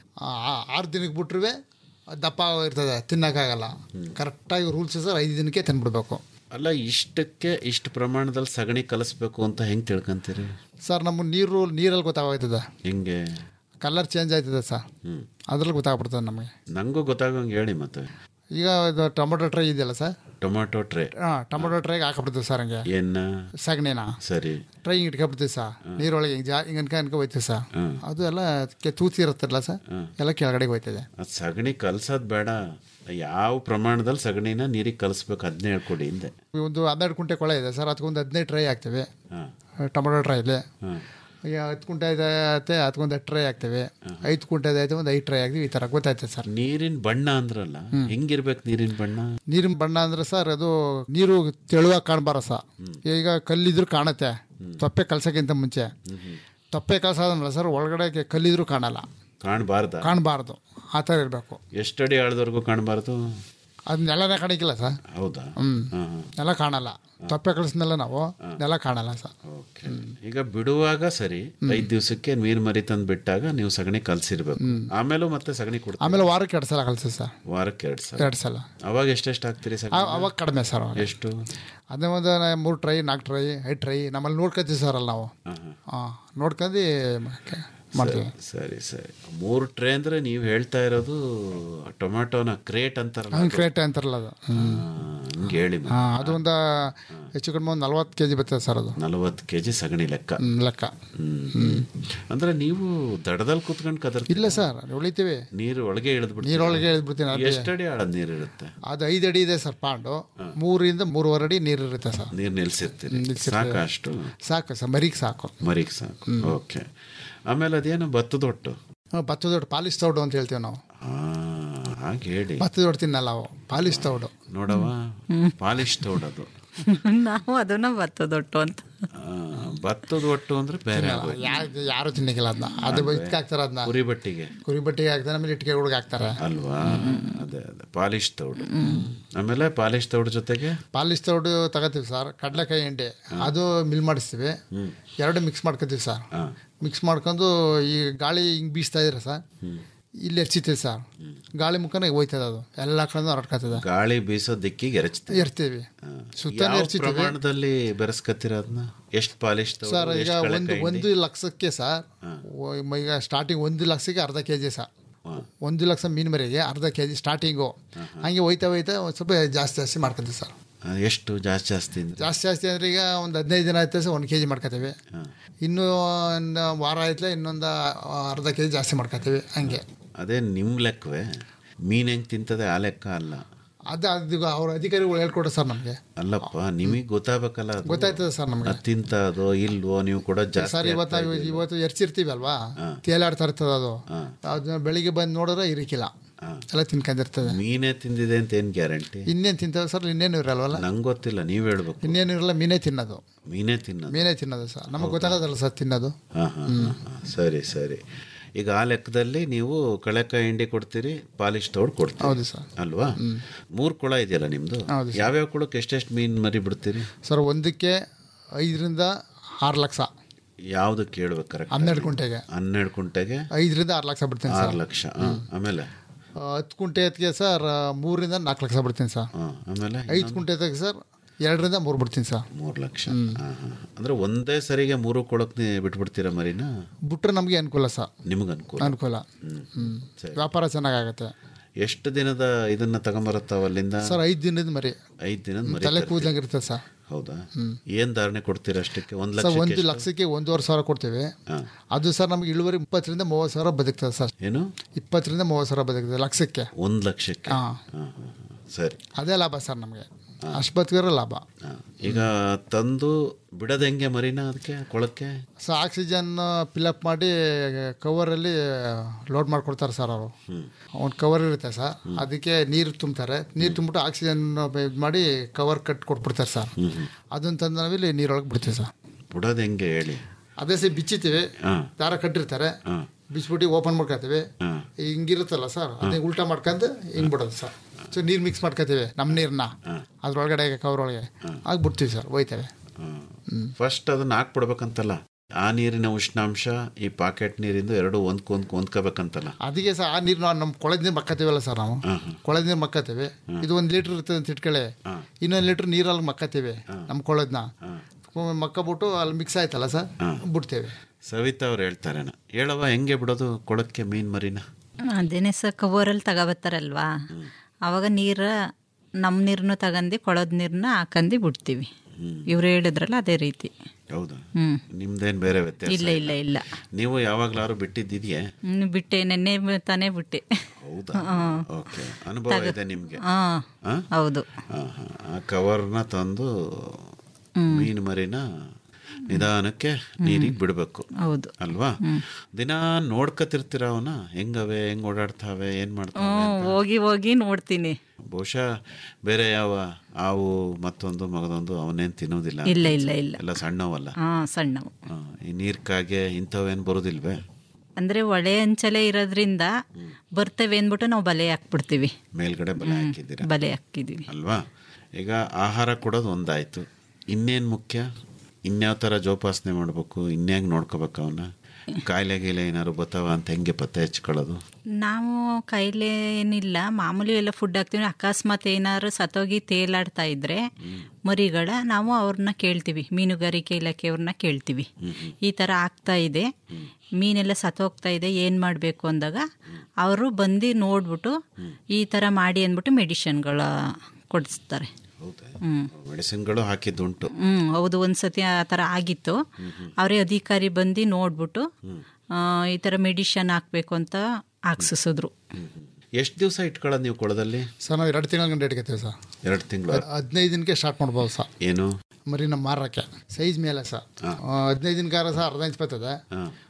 ಆ- ಆರು ದಿನಕ್ಕೆ ಬಿಟ್ರು ದಪ್ಪ ಇರ್ತದೆ ತಿನ್ನೋಕ್ಕಾಗಲ್ಲ ಕರೆಕ್ಟಾಗಿ ರೂಲ್ಸ್ ಸರ್ ಐದು ದಿನಕ್ಕೆ ತಂದ್ಬಿಡ್ಬೇಕು ಅಲ್ಲ ಇಷ್ಟಕ್ಕೆ ಇಷ್ಟು ಪ್ರಮಾಣದಲ್ಲಿ ಸಗಣಿ ಕಲಿಸ್ಬೇಕು ಅಂತ ಹೆಂಗ್ ತಿಳ್ಕೊಂತೀರಿ ಸರ್ ನಮ್ಮ ನೀರು ನೀರಲ್ಲಿ ಗೊತ್ತಾಗೋಯ್ತದೆ ಹೆಂಗೆ ಕಲರ್ ಚೇಂಜ್ ಆಯ್ತದೆ ಸರ್ ಹ್ಮ್ ಅದ್ರಲ್ಲಿ ಗೊತ್ತಾಗ್ಬಿಡ್ತದೆ ನಮಗೆ ನಂಗೂ ಗೊತ್ತಾಗಂಗೆ ಹೇಳಿ ಮತ್ತೆ ಈಗ ಇದು ಟೊಮೊಟೊ ಟ್ರೈ ಇದೆಯಲ್ಲ ಸರ್ ಟೊಮ್ಯಾಟೊ ಟ್ರೇ ಹಾಂ ಟೊಮೊಟೊ ಟ್ರೈಗೆ ಹಾಕಬಿಡ್ತೀವಿ ಸರ್ ಹಂಗೆ ಏನ ಸಗಣಿನ ಸರಿ ಟ್ರೈ ಹಿಂಗೆ ಇಟ್ಕೊಬಿಡ್ತೀವಿ ಸರ್ ನೀರೊಳಗೆ ಹಿಂಗೆ ಜಾ ಹಿಂಗೆ ಅನ್ಕ ಅನ್ಕೊ ಹೋಯ್ತೀವಿ ಸರ್ ಹ್ಮ್. ಅದು ಎಲ್ಲ ಕೆ- ತೂತಿ ಇರುತ್ತಲ್ಲ ಸರ್ ಎಲ್ಲ ಕೆಳಗಡೆಗೆ ಹೋಯ್ತದೆ ಅದ್ ಸಗಣಿ ಕಲ್ಸೋದ್ ಬೇಡ ಯಾವ ಪ್ರಮಾಣದಲ್ಲಿ ಸಗಣಿನ ನೀರಿಗೆ ಕಲಿಸ್ಬೇಕು ಅದನ್ನೇ ಹೇಳ್ಕೊಡಿ ಹಿಂದೆ ಒಂದು ಹನ್ನೆರಡು ಕುಂಟೆ ಕೊಳೆ ಇದೆ ಸರ್ ಅದಕ್ಕೊಂದು ಹದಿನೈದು ಟ್ರೈ ಹಾಕ್ತೇವೆ ಹಾಂ ಟೊಮೊಟೊ ಟ್ರೈಲಿ ಹಾಂ ಈಗ ಹತ್ತು ಕುಂಟೆ ಐತೆ ಅದಕ್ಕೊಂದು ಹತ್ತು ಟ್ರೈ ಹಾಕ್ತೇವೆ ಐದು ಕುಂಟೆ ಐತೆ ಒಂದು ಐದು ಟ್ರೈ ಹಾಕ್ತೀವಿ ಈ ಥರ ಗೊತ್ತಾಯ್ತದೆ ಸರ್ ನೀರಿನ ಬಣ್ಣ ಅಂದ್ರಲ್ಲ ಹೆಂಗಿರ್ಬೇಕು ನೀರಿನ ಬಣ್ಣ ನೀರಿನ ಬಣ್ಣ ಅಂದ್ರೆ ಸರ್ ಅದು ನೀರು ತೆಳುವಾಗಿ ಕಾಣಬಾರ ಸರ್ ಈಗ ಕಲ್ಲಿದ್ರು ಕಾಣುತ್ತೆ ತೊಪ್ಪೆ ಕಲ್ಸೋಕ್ಕಿಂತ ಮುಂಚೆ ತೊಪ್ಪೆ ಕಲ್ಸೋದಲ್ಲ ಸರ್ ಒಳಗಡೆ ಕಲ್ಲಿದ್ರು ಕಾಣಲ್ಲ ಕಾಣಬಾರ್ದ ಕಾಣಬಾರ್ದು ಆ ಥರ ಇರಬೇಕು ಎಷ್ಟಡಿ ಆಳದವರೆಗೂ ಕಾಣಬಾರ್ದು ಅದು ನೆಲನೇ ಕಾಣಿಕಿಲ್ಲ ಸರ್ ಹೌದಾ ಹ್ಞೂ ಹಾಂ ಹಾಂ ನೆಲ ಕಾಣಲ್ಲ ತೊಪ್ಪೆ ಕಳಿಸಿದ್ಮೇಲೆ ನಾವು ನೆಲ ಕಾಣಲ್ಲ ಸರ್ ಓಕೆ ಈಗ ಬಿಡುವಾಗ ಸರಿ ಐದ್ ದಿವಸಕ್ಕೆ ನೀರ್ ಮರಿ ತಂದು ಬಿಟ್ಟಾಗ ನೀವು ಸಗಣಿ ಕಲ್ಸಿರ್ಬೇಕು ಆಮೇಲೂ ಮತ್ತೆ ಸಗಣಿ ಕೊಡ್ತೀವಿ ಆಮೇಲೆ ವಾರಕ್ಕೆ ಎರಡು ಸಲ ಕಳಿಸಿ ಸರ್ ವಾರಕ್ಕೆ ಎರಡು ಸಲ ಎರಡು ಸಲ ಅವಾಗ ಎಷ್ಟೆಷ್ಟು ಹಾಕ್ತೀರಿ ಆ- ಸಗಣಿ ಅವಾಗ ಕಡಿಮೆ ಸರ್ ಅವಾಗ ಎಷ್ಟು ಅದೇ ಒಂದು ಮೂರು ಟ್ರೈ ನಾಲ್ಕು ಟ್ರೈ ಐದು ಟ್ರೈ ನಮ್ಮಲ್ಲಿ ನೋಡ್ಕೊತೀವಿ ಸರ್ ಅಲ್ಲಿ ನಾವು ಹಾಂ ನೋಡ್ಕೊಂಡು ಮಾಡ್ತೀವಿ ಸರಿ ಸರಿ ಮೂರು ಟ್ರೇ ಅಂದ್ರೆ ನೀವು ಹೇಳ್ತಾ ಇರೋದು ಟೊಮ್ಯಾಟೋನ ಕ್ರೇಟ್ ಅಂತಾರಲ್ಲ ಹಂಗೆ ಅದು? ಕ್ರೇಟ್ ಅಂತಾರಲ್ಲ ಅದು ಹಾ, ಹಂಗೆ ಹೇಳಿ ಮತ್ತೆ. ಹಾಂ ಅದು ಒಂದು ಹೆಚ್ಚು ಕಡಿಮೆ ಒಂದು ನಲ್ವತ್ತು ಕೆ ಜಿ ಬರ್ತದೆ ಸರ್ ಅದು ನಲವತ್ತು ಕೆ ಜಿ ಸಗಣಿ ಲೆಕ್ಕ ಹ್ಮ್, ಲೆಕ್ಕ ಹ್ಮ್. ಅಂದ್ರೆ ನೀವು ದಡದಲ್ಲಿ ಕುತ್ಕೊಂಡು ಕದರ್ ಇಲ್ಲ ಸರ್ ಉಳಿತೀವಿ ನೀರು ಒಳಗೆ ಇಳಿದ್ಬಿಟ್ಟು ನೀರೊಳಗೆ ಇಳಿದ್ಬಿಡ್ತೀನಿ ಅದೇ. ಎಷ್ಟಡಿ ಆಳದ ನೀರು ಇರುತ್ತೆ ಅದು ಐದು ಅಡಿ ಇದೆ ಸರ್ ಪಾಂಡು ಮೂರಿಂದ ಮೂರುವರೆ ಅಡಿ ನೀರು ಇರುತ್ತೆ ಸರ್ ನೀರು ನಿಲ್ಸಿರ್ತೀರಿ ಹ್ಮ್, ನಿಲ್ಸಿರ್ತೀವಿ. ಸಾಕ ಅಷ್ಟು ಸಾಕು ಸರ್ ಮರಿಗೆ ಸಾಕು ಮರಿಗೆ ಸಾಕು ಓಕೆ ಆಮೇಲೆ ಅದೇನು ಭತ್ತದ ಹೊಟ್ಟು ಹ್ಮ್, ಭತ್ತದ ಒಟ್ಟು ಪಾಲಿಸ್ ತೌಡು ಅಂತ ಹೇಳ್ತೀವಿ ನಾವು ಹಾಗೆ ಹೇಳಿ ಭತ್ತದ ಒಟ್ಟು ತಿನ್ನಲ್ಲ ಅವು ಪಾಲಿಶ್ ತೌಡು ನೋಡವ ಪಾಲಿಶ್ ತೋಡದು ನಾವು ಅದನ್ನ ಭತ್ತದೊಟ್ಟು ಅಂತ ಭತ್ತದ ಒಟ್ಟು ಅಂದ್ರೆ ಬೇರೆ ಆಗೋಯ್ತು. ಯಾರು ಯಾರು ತಿನ್ನಕ್ಕಿಲ್ಲ ಅದನ್ನ ಅದು ಇದಕ್ಕೆ ಹಾಕ್ತಾರೆ ಅದನ್ನ ಕುರಿ ಬಟ್ಟಿಗೆ ಕುರಿ ಬಟ್ಟೆಗೆ ಹಾಕ್ತಾರೆ ಆಮೇಲೆ ಇಟ್ಟಿಗೆಗಳಿಗೆ ಹಾಕ್ತಾರೆ ಅಲ್ವಾ ಅದೇ ಅದೇ ಪಾಲಿಶ್ ತೌಡು ಆಮೇಲೆ ಪಾಲಿಶ್ ತೌಡು ಜೊತೆಗೆ ಪಾಲಿಶ್ ತೌಡು ತಗೋತೀವಿ ಸರ್ ಕಡಲೆಕಾಯಿ ಎಣ್ಣೆ ಅದು ಮಿಲ್ ಮಾಡಿಸ್ತೀವಿ ಎರಡು ಮಿಕ್ಸ್ ಮಾಡ್ಕೊತೀವಿ ಸರ್ ಮಿಕ್ಸ್ ಮಾಡ್ಕೊಂಡು ಈ ಗಾಳಿ ಹಿಂಗೆ ಬೀಸ್ತಾ ಇದ್ರೆ ಸರ್ ಇಲ್ಲಿ ಎರ್ಚಿತೀವಿ ಸರ್ ಗಾಳಿ ಮುಖಾನ ಹೋಯ್ತದೆ ಅದು ಎಲ್ಲ ಕಡೆ ಹರಡ್ಕೊತದೆ ಗಾಳಿ ಬೀಸೋ ದಿಕ್ಕಿಗೆ ಎರಚ್ತೀವಿ ಎರ್ತೀವಿ ಸುತ್ತ ಯಾವ ಎರ್ಚಿತೀವಿ ಪ್ರಮಾಣದಲ್ಲಿ ಬೆರೆಸ್ಕತ್ತೀರ ಅದನ್ನ ಎಷ್ಟು ಪಾಲಿಶ್ ತೌಡು, ಸರ್ ಈಗ ಎಷ್ಟ್ ಒಂದು ಕಡಲೆಕಾಯಿ ಒಂದು ಹಿಂಡಿ? ಲಕ್ಷಕ್ಕೆ ಸರ್ ಓ- ಈಗ ಸ್ಟಾರ್ಟಿಂಗ್ ಒಂದು ಲಕ್ಷಕ್ಕೆ ಅರ್ಧ ಕೆ ಜಿ ಸರ್ ಒಂದು ಲಕ್ಷ ಮೀನು ಮರಿಗೆ ಅರ್ಧ ಕೆ ಜಿ ಸ್ಟಾರ್ಟಿಂಗು ಹಂಗೆ ಹೋಯ್ತಾ ಹೋಯ್ತಾ ಒಂದು ಸ್ವಲ್ಪ ಜಾಸ್ತಿ ಜಾಸ್ತಿ ಮಾಡ್ಕೊತೀವಿ ಸರ್ ಆ, ಎಷ್ಟು ಜಾಸ್ತಿ ಜಾಸ್ತಿ ಅಂದ್ರೆ ಜಾಸ್ತಿ ಜಾಸ್ತಿ ಅಂದರೆ ಈಗ ಒಂದು ಹದಿನೈದು ದಿನ ಆಯ್ತು ಸರ್ ಒಂದು ಕೆ ಜಿ ಮಾಡ್ಕೊತೀವಿ ಇನ್ನೂ ಒಂದು ವಾರ ಆಯ್ತಲೆ ಇನ್ನೊಂದು ಅರ್ಧ ಕೆ ಜಿ ಜಾಸ್ತಿ ಮಾಡ್ಕೊತೀವಿ ಹಂಗೆ ಅದೇ ನಿಮ್ಮ ಲೆಕ್ಕವೇ ಮೀನ್ ಹೆಂಗ್ ತಿಂತದೆ ಆ ಲೆಕ್ಕ ಅಲ್ಲ ಅದು ಅದು ಅವ್ರ ಅಧಿಕಾರಿಗಳು ಹೇಳ್ಕೊಡ್ರಿ ಸರ್ ನಮಗೆ ಅಲ್ಲಪ್ಪ ನಿಮಗೆ ಗೊತ್ತಾಗಬೇಕಲ್ಲ ಅದು. ಗೊತ್ತಾಯ್ತದೆ ಸರ್ ನಮಗೆ ಅದ್ ತಿಂತದೋ ಇಲ್ವೋ ನೀವು ಕೂಡ ಜಾಸ್ತಿ ಸರ್ ಇವತ್ತು ನಾವು ಇವತ್ತು ಎರ್ಚಿರ್ತೀವಿ ಅಲ್ವಾ ತೇಲಾಡ್ತಾ ಇರ್ತದೆ ಅದು ಅದನ್ನ ಬೆಳಿಗ್ಗೆ ಬಂದು ನೋಡಿದ್ರೆ ಇರಿಕಿಲ್ಲ ಎಲ್ಲ ತಿನ್ಕೊಂಡಿರ್ತದೆ ಮೀನೇ ತಿಂದಿದೆ ಅಂತ ಏನ್ ಗ್ಯಾರಂಟಿ ಇನ್ನೇನು ತಿಂತವೆ ಸರ್ ಇನ್ನೇನು ಇರಲ್ವಲ್ಲ ನಂಗೆ ಗೊತ್ತಿಲ್ಲ ನೀವ್ ಹೇಳ್ಬೇಕು ಇನ್ನೇನು ಇರಲ್ಲ ಮೀನೇ ತಿನ್ನೋದು ಮೀನೇ ತಿನ್ನೋದು ಮೀನೇ ತಿನ್ನೋದು ಸರ್ ನಮಗೆ ಗೊತ್ತಾಗೋದಲ್ಲ ಸರ್ ತಿನ್ನೋದು ಹಾ ಹಾ ಹಾ, ಹಾ. ಸರಿ ಸರಿ ಈಗ ಆ ಲೆಕ್ಕದಲ್ಲಿ ನೀವು ಕಳೆಕಾಯಿ ಹಿಂಡಿ ಕೊಡ್ತೀರಿ ಪಾಲಿಶ್ ತೋಡ್ ಕೊಡ್ತೀರಿ ಹೌದು ಸರ್ ಅಲ್ವಾ ಮೂರು ಕೊಳ ಇದೆಯಲ್ಲ ನಿಮ್ದು ಹೌದು ಯಾವ್ಯಾವ ಕೊಳಕ್ಕೆ ಎಷ್ಟೆಷ್ಟು ಮೀನ್ ಮರಿ ಬಿಡ್ತೀರಿ ಸರ್ ಒಂದಕ್ಕೆ ಐದರಿಂದ ಆರು ಲಕ್ಷ ಯಾವ್ದು ಕೇಳ್ಬೇಕು ಕರೆಕ್ಟ್ ಹನ್ನೆರಡು ಕುಂಟೆಗೆ ಹನ್ನೆರಡು ಕುಂಟೆಗೆ ಐದರಿಂದ ಆರು ಲಕ್ಷ ಬಿಡ್ತೀನಿ ಆರು ಸರ್ ಲಕ್ಷ ಹಾ, ಆಮೇಲೆ ಆ, ಹತ್ತು ಕುಂಟೆ ಎತ್ತಿಗೆ ಸರ್ ಆ, ಮೂರರಿಂದ ನಾಲ್ಕು ಲಕ್ಷ ಬಿಡ್ತೀನಿ ಸರ್ ಹಾ, ಆಮೇಲೆ ಐದು ಕುಂಟೆ ಎತ್ತಿಗೆ ಸರ್ ಎರಡರಿಂದ ಮೂರು ಬಿಡ್ತೀನಿ ಸರ್ ಮೂರು ಲಕ್ಷ ಹಾ, ಹಾ. ಅಂದ್ರೆ ಒಂದೇ ಸರಿಗೆ ಮೂರು ಕೊಳಕ್ ಬಿಟ್ಬಿಡ್ತೀರಾ ಮರಿನ ಬಿಟ್ರೆ ನಮಗೆ ಅನುಕೂಲ ಸರ್ ನಿಮ್ಗೆ ಅನುಕೂಲ ಅನುಕೂಲ ಹ್ಮ್. ಹ್ಮ್. ಸರಿ. ವ್ಯಾಪಾರ ಚೆನ್ನಾಗಾಗತ್ತೆ ಎಷ್ಟು ದಿನದ ಇದನ್ನ ತಗೊಂಬರುತ್ತಾವ ಅಲ್ಲಿಂದ ಸರ್ ಐದು ದಿನದ ಮರಿ ಐದು ದಿನದ ಮರಿ ತಲೆ ತರ್ತೀರಿ. ಕೂದಂಗೆ ಇರ್ತದೆ ಸರ್ ಹೌದಾ ಏನ್ ಧಾರಣೆ ಕೊಡ್ತೀರಾ ಅಷ್ಟಕ್ಕೆ ಒಂದ್ ಸರ್ ಲಕ್ಷ ಒಂದು ಲಕ್ಷಕ್ಕೆ ಒಂದೂವರೆ ಸಾವಿರ ಕೊಡ್ತೀವಿ ಅದು ಸರ್ ನಮಗೆ ಇಳುವರಿ ಇಪ್ಪತ್ತರಿಂದ ಮೂವತ್ತು ಸಾವಿರ ಬದುಕ್ತದೆ ಸರ್ ಏನು ಇಪ್ಪತ್ತರಿಂದ ಮೂವತ್ತು ಸಾವಿರ ಬದುಕ್ತದೆ ಲಕ್ಷಕ್ಕೆ ಒಂದ್ ಲಕ್ಷಕ್ಕೆ ಹಾ. ಹಾ, ಹಾ, ಹಾ. ಸರಿ ಅದೇ ಲಾಭ ಸರ್ ನಮಗೆ ಅಷ್ಟು ಬದುಕಿರೋ ಲಾಭ ಹಾ. ಈಗ ತಂದು ಬಿಡದ ಹೆಂಗೆ ಮರಿನ ಅದಕ್ಕೆ ಕೊಳಕ್ಕೆ ಸೊ ಆಕ್ಸಿಜನ್ ಫಿಲಪ್ ಮಾಡಿ ಕವರಲ್ಲಿ ಲೋಡ್ ಮಾಡ್ಕೊಡ್ತಾರೆ ಸರ್ ಅವರು ಒಂದು ಕವರ್ ಇರುತ್ತೆ ಸರ್ ಅದಕ್ಕೆ ನೀರು ತುಂಬ್ತಾರೆ ನೀರು ತುಂಬಿಟ್ಟು ಆಕ್ಸಿಜನ್ ಇದು ಮಾಡಿ ಕವರ್ ಕಟ್ ಕೊಟ್ಬಿಡ್ತಾರೆ ಸರ್ ಅದನ್ನ ತಂದು ನಾವಿಲ್ಲಿ ನೀರೊಳಗೆ ಬಿಡ್ತೀವಿ ಸರ್ ಬಿಡೋದು ಹೆಂಗೆ ಹೇಳಿ ಅದೇ ಸಹ ಬಿಚ್ಚಿತೀವಿ ಹಾ. ದಾರ ಕಟ್ಟಿರ್ತಾರೆ ಹಾ. ಬಿಚ್ಬಿಟ್ಟು ಓಪನ್ ಮಾಡ್ಕೊತೀವಿ ಹಾ. ಹಿಂಗಿರುತ್ತಲ್ಲ ಸರ್ ಅದನ್ನ ಉಲ್ಟಾ ಮಾಡ್ಕೊಂಡು ಹಿಂಗೆ ಬಿಡೋದು ಸರ್ ಸೊ ನೀರು ಮಿಕ್ಸ್ ಮಾಡ್ಕೊತೀವಿ ನಮ್ಮ ನೀರನ್ನ ಅದ್ರೊಳಗಡೆ ಕವರ್ ಒಳಗೆ ಆಗ ಬಿಡ್ತೀವಿ ಸರ್ ಹೋಯ್ತೇವೆ ಫಸ್ಟ್ ಅದನ್ನ ಹಾಕ್ಬಿಡ್ಬೇಕಂತಲ್ಲ ಆ ನೀರಿನ ಉಷ್ಣಾಂಶ ಈ ಪಾಕೆಟ್ ನೀರಿಂದು ಎರಡು ಒಂದ್ಕೊಂದ್ ಹೊಂದ್ಕೋಬೇಕಂತಲ್ಲ ಅದಕ್ಕೆ ಸರ್ ಆ ನೀರು ನಾವು ನಮ್ಮ ಕೊಳದ ನೀರು ಮಕ್ಕತ್ತೀವಲ್ಲ ಸರ್ ನಾವು ಕೊಳದ ನೀರು ಮಕ್ಕತ್ತೀವಿ ಇದು ಒಂದು ಲೀಟ್ರ್ ಇರ್ತದೆ ಅಂತ ಇಟ್ಕೊಳ್ಳಿ ಇನ್ನೊಂದು ಲೀಟ್ರ್ ನೀರಲ್ಲಿ ಮಕ್ಕತ್ತೀವಿ ನಮ್ಮ ಕೊಳದನ್ನ ಮಕ್ಕಬಿಟ್ಟು ಅಲ್ಲಿ ಮಿಕ್ಸ್ ಆಯ್ತಲ್ಲ ಸರ್ ಬಿಡ್ತೇವೆ ಸವಿತಾ ಅವ್ರು ಹೇಳ್ತಾರೇನ ಹೇಳವ ಹೆಂಗೆ ಬಿಡೋದು ಕೊಳಕ್ಕೆ ಮೀನ್ ಮರಿನ ಅದೇನೆ ಸರ್ ಕವರಲ್ಲಿ ತಗೋಬತ್ತಾರಲ್ವಾ ಅವಾಗ ನೀರು ನಮ್ಮ ನೀರನ್ನು ತಗಂಡು ಕೊಳದ ನೀರನ್ನ ಹಾಕಂದು ಬಿಡ್ತೀವಿ ಇವ್ರು ಹೇಳಿದ್ರಲ್ಲ ಅದೇ ರೀತಿ ಹೌದಾ ಹ್ಮ್. ನಿಮ್ದೇನ್ ಬೇರೆ ವ್ಯತ್ಯಾಸ ಇಲ್ಲ ಇಲ್ಲ ಇಲ್ಲ ನೀವು ಯಾವಾಗ್ಲಾರು ಬಿಟ್ಟಿದ್ದಿದೆಯೇ ಹ್ಮ್, ಬಿಟ್ಟೆ ನೆನ್ನೆ ತಾನೇ ಬಿಟ್ಟೆ ಹೌದಾ ಹ್ಮ್. ಓಕೆ ಅನುಭವ ತಗ- ಇದೆ ನಿಮ್ಗೆ ಹಾ, ಆ? ಹೌದು ಆ, ಹಾ. ಆ ಕವರ್ನ ತಂದು ಮೀನು ಮರಿನ ನಿಧಾನಕ್ಕೆ ನೀರಿಗೆ ಬಿಡಬೇಕು ಹೌದು ಅಲ್ವಾ ದಿನ ನೋಡ್ಕತಿರ್ತೀರ ಅವನ ಹೆಂಗವೆ ಹೆಂಗ್ ಓಡಾಡ್ತಾವೆ ಏನ್ ಮಾಡ್ತಾವೆ ಹ್ಮ್, ಹೋಗಿ ಹೋಗಿ ನೋಡ್ತೀನಿ ಬಹುಶಃ ಬೇರೆ ಯಾವ ಹಾವು ಮತ್ತೊಂದು ಮಗದೊಂದು ಅವನೇನ್ ತಿನ್ನೋದಿಲ್ಲ ಇಲ್ಲ, ಇಲ್ಲ, ಇಲ್ಲ. ಎಲ್ಲ ಸಣ್ಣವಲ್ಲ ಹಾ ಸಣ್ಣವು ಆ, ಈ ನೀರ್ಕಾಗೆ ಇಂಥವೇನ್ ಬರೋದಿಲ್ವೇ ಅಂದ್ರೆ ಒಳೆ ಅಂಚಲೆ ಇರೋದ್ರಿಂದ ಬರ್ತವೆ ಅಂದ್ಬಿಟ್ಟು ನಾವು ಬಲೆ ಹಾಕ್ಬಿಡ್ತೀವಿ ಮೇಲ್ಗಡೆ ಬಲೆ ಹಾಕಿದ್ದೀರ ಬಲೆ ಹಾಕಿದೀವಿ ಅಲ್ವಾ ಈಗ ಆಹಾರ ಕೊಡೋದು ಒಂದಾಯ್ತು ಇನ್ನೇನು ಮುಖ್ಯ ಇನ್ಯಾವ ಥರ ಜೋಪಾಸನೆ ಮಾಡಬೇಕು ಇನ್ಯಾಂಗ್ ನೋಡ್ಕೋಬೇಕು ಅವನ್ನ ಕಾಯಿಲೆ ಗೀಲೆ ಏನಾದ್ರು ಬತ್ತಾವ ಅಂತ ಹೆಂಗೆ ಪತ್ತೆ ಹಚ್ಕೊಳ್ಳೋದು ನಾವು ಕೈಲೇ ಏನಿಲ್ಲ ಮಾಮೂಲಿ ಎಲ್ಲ ಫುಡ್ ಹಾಕ್ತೀವಿ ಅಕಸ್ಮಾತ್ ಏನಾದ್ರು ಸತ್ತೋಗಿ ತೇಲಾಡ್ತಾ ಇದ್ರೆ ಮರಿಗಳ ನಾವು ಅವ್ರನ್ನ ಕೇಳ್ತೀವಿ ಮೀನುಗಾರಿಕೆ ಇಲಾಖೆಯವ್ರನ್ನ ಕೇಳ್ತೀವಿ ಈ ಥರ ಆಗ್ತಾ ಇದೆ ಮೀನೆಲ್ಲ ಸತ್ತೋಗ್ತಾ ಇದೆ ಏನು ಮಾಡಬೇಕು ಅಂದಾಗ ಅವರು ಬಂದು ನೋಡ್ಬಿಟ್ಟು ಈ ಥರ ಮಾಡಿ ಅಂದ್ಬಿಟ್ಟು ಮೆಡಿಷನ್ಗಳ ಕೊಡಿಸ್ತಾರೆ ಹ್ಞೂ ಮೆಡಿಸಿನ್ಗಳು ಹಾಕಿದ್ದುಂಟು ಹ್ಮ್ ಹೌದು ಒಂದ್ಸತಿ ಆ ಥರ ಆಗಿತ್ತು ಅವರೇ ಅಧಿಕಾರಿ ಬಂದು ನೋಡ್ಬಿಟ್ಟು ಆ, ಈ ಥರ ಮೆಡಿಷನ್ ಹಾಕ್ಬೇಕು ಅಂತ ಹಾಕ್ಸಿಸಿದ್ರು ಎಷ್ಟು ದಿವಸ ಇಟ್ಕೊಳ್ಳೋದು ನೀವು ಕೊಳದಲ್ಲಿ ಸರ್ ನಾವು ಎರಡು ತಿಂಗಳ ಗಂಟೆ ಇಟ್ಕೊತೀವಿ ಸರ್ ಎರಡು ತಿಂಗಳು ಹದಿನೈದು ದಿನಕ್ಕೆ ಸ್ಟಾರ್ಟ್ ಮಾಡ್ಬೋದು ಸರ್ ಏನು ಮರಿನ ಮಾರಕ್ಕೆ ಸೈಜ್ ಮೇಲೆ ಸರ್ ಹದಿನೈದು ದಿನಕ್ಕಾರ ಸರ್ ಅರ್ಧ ಇಂಚ್ ಬರ್ತದೆ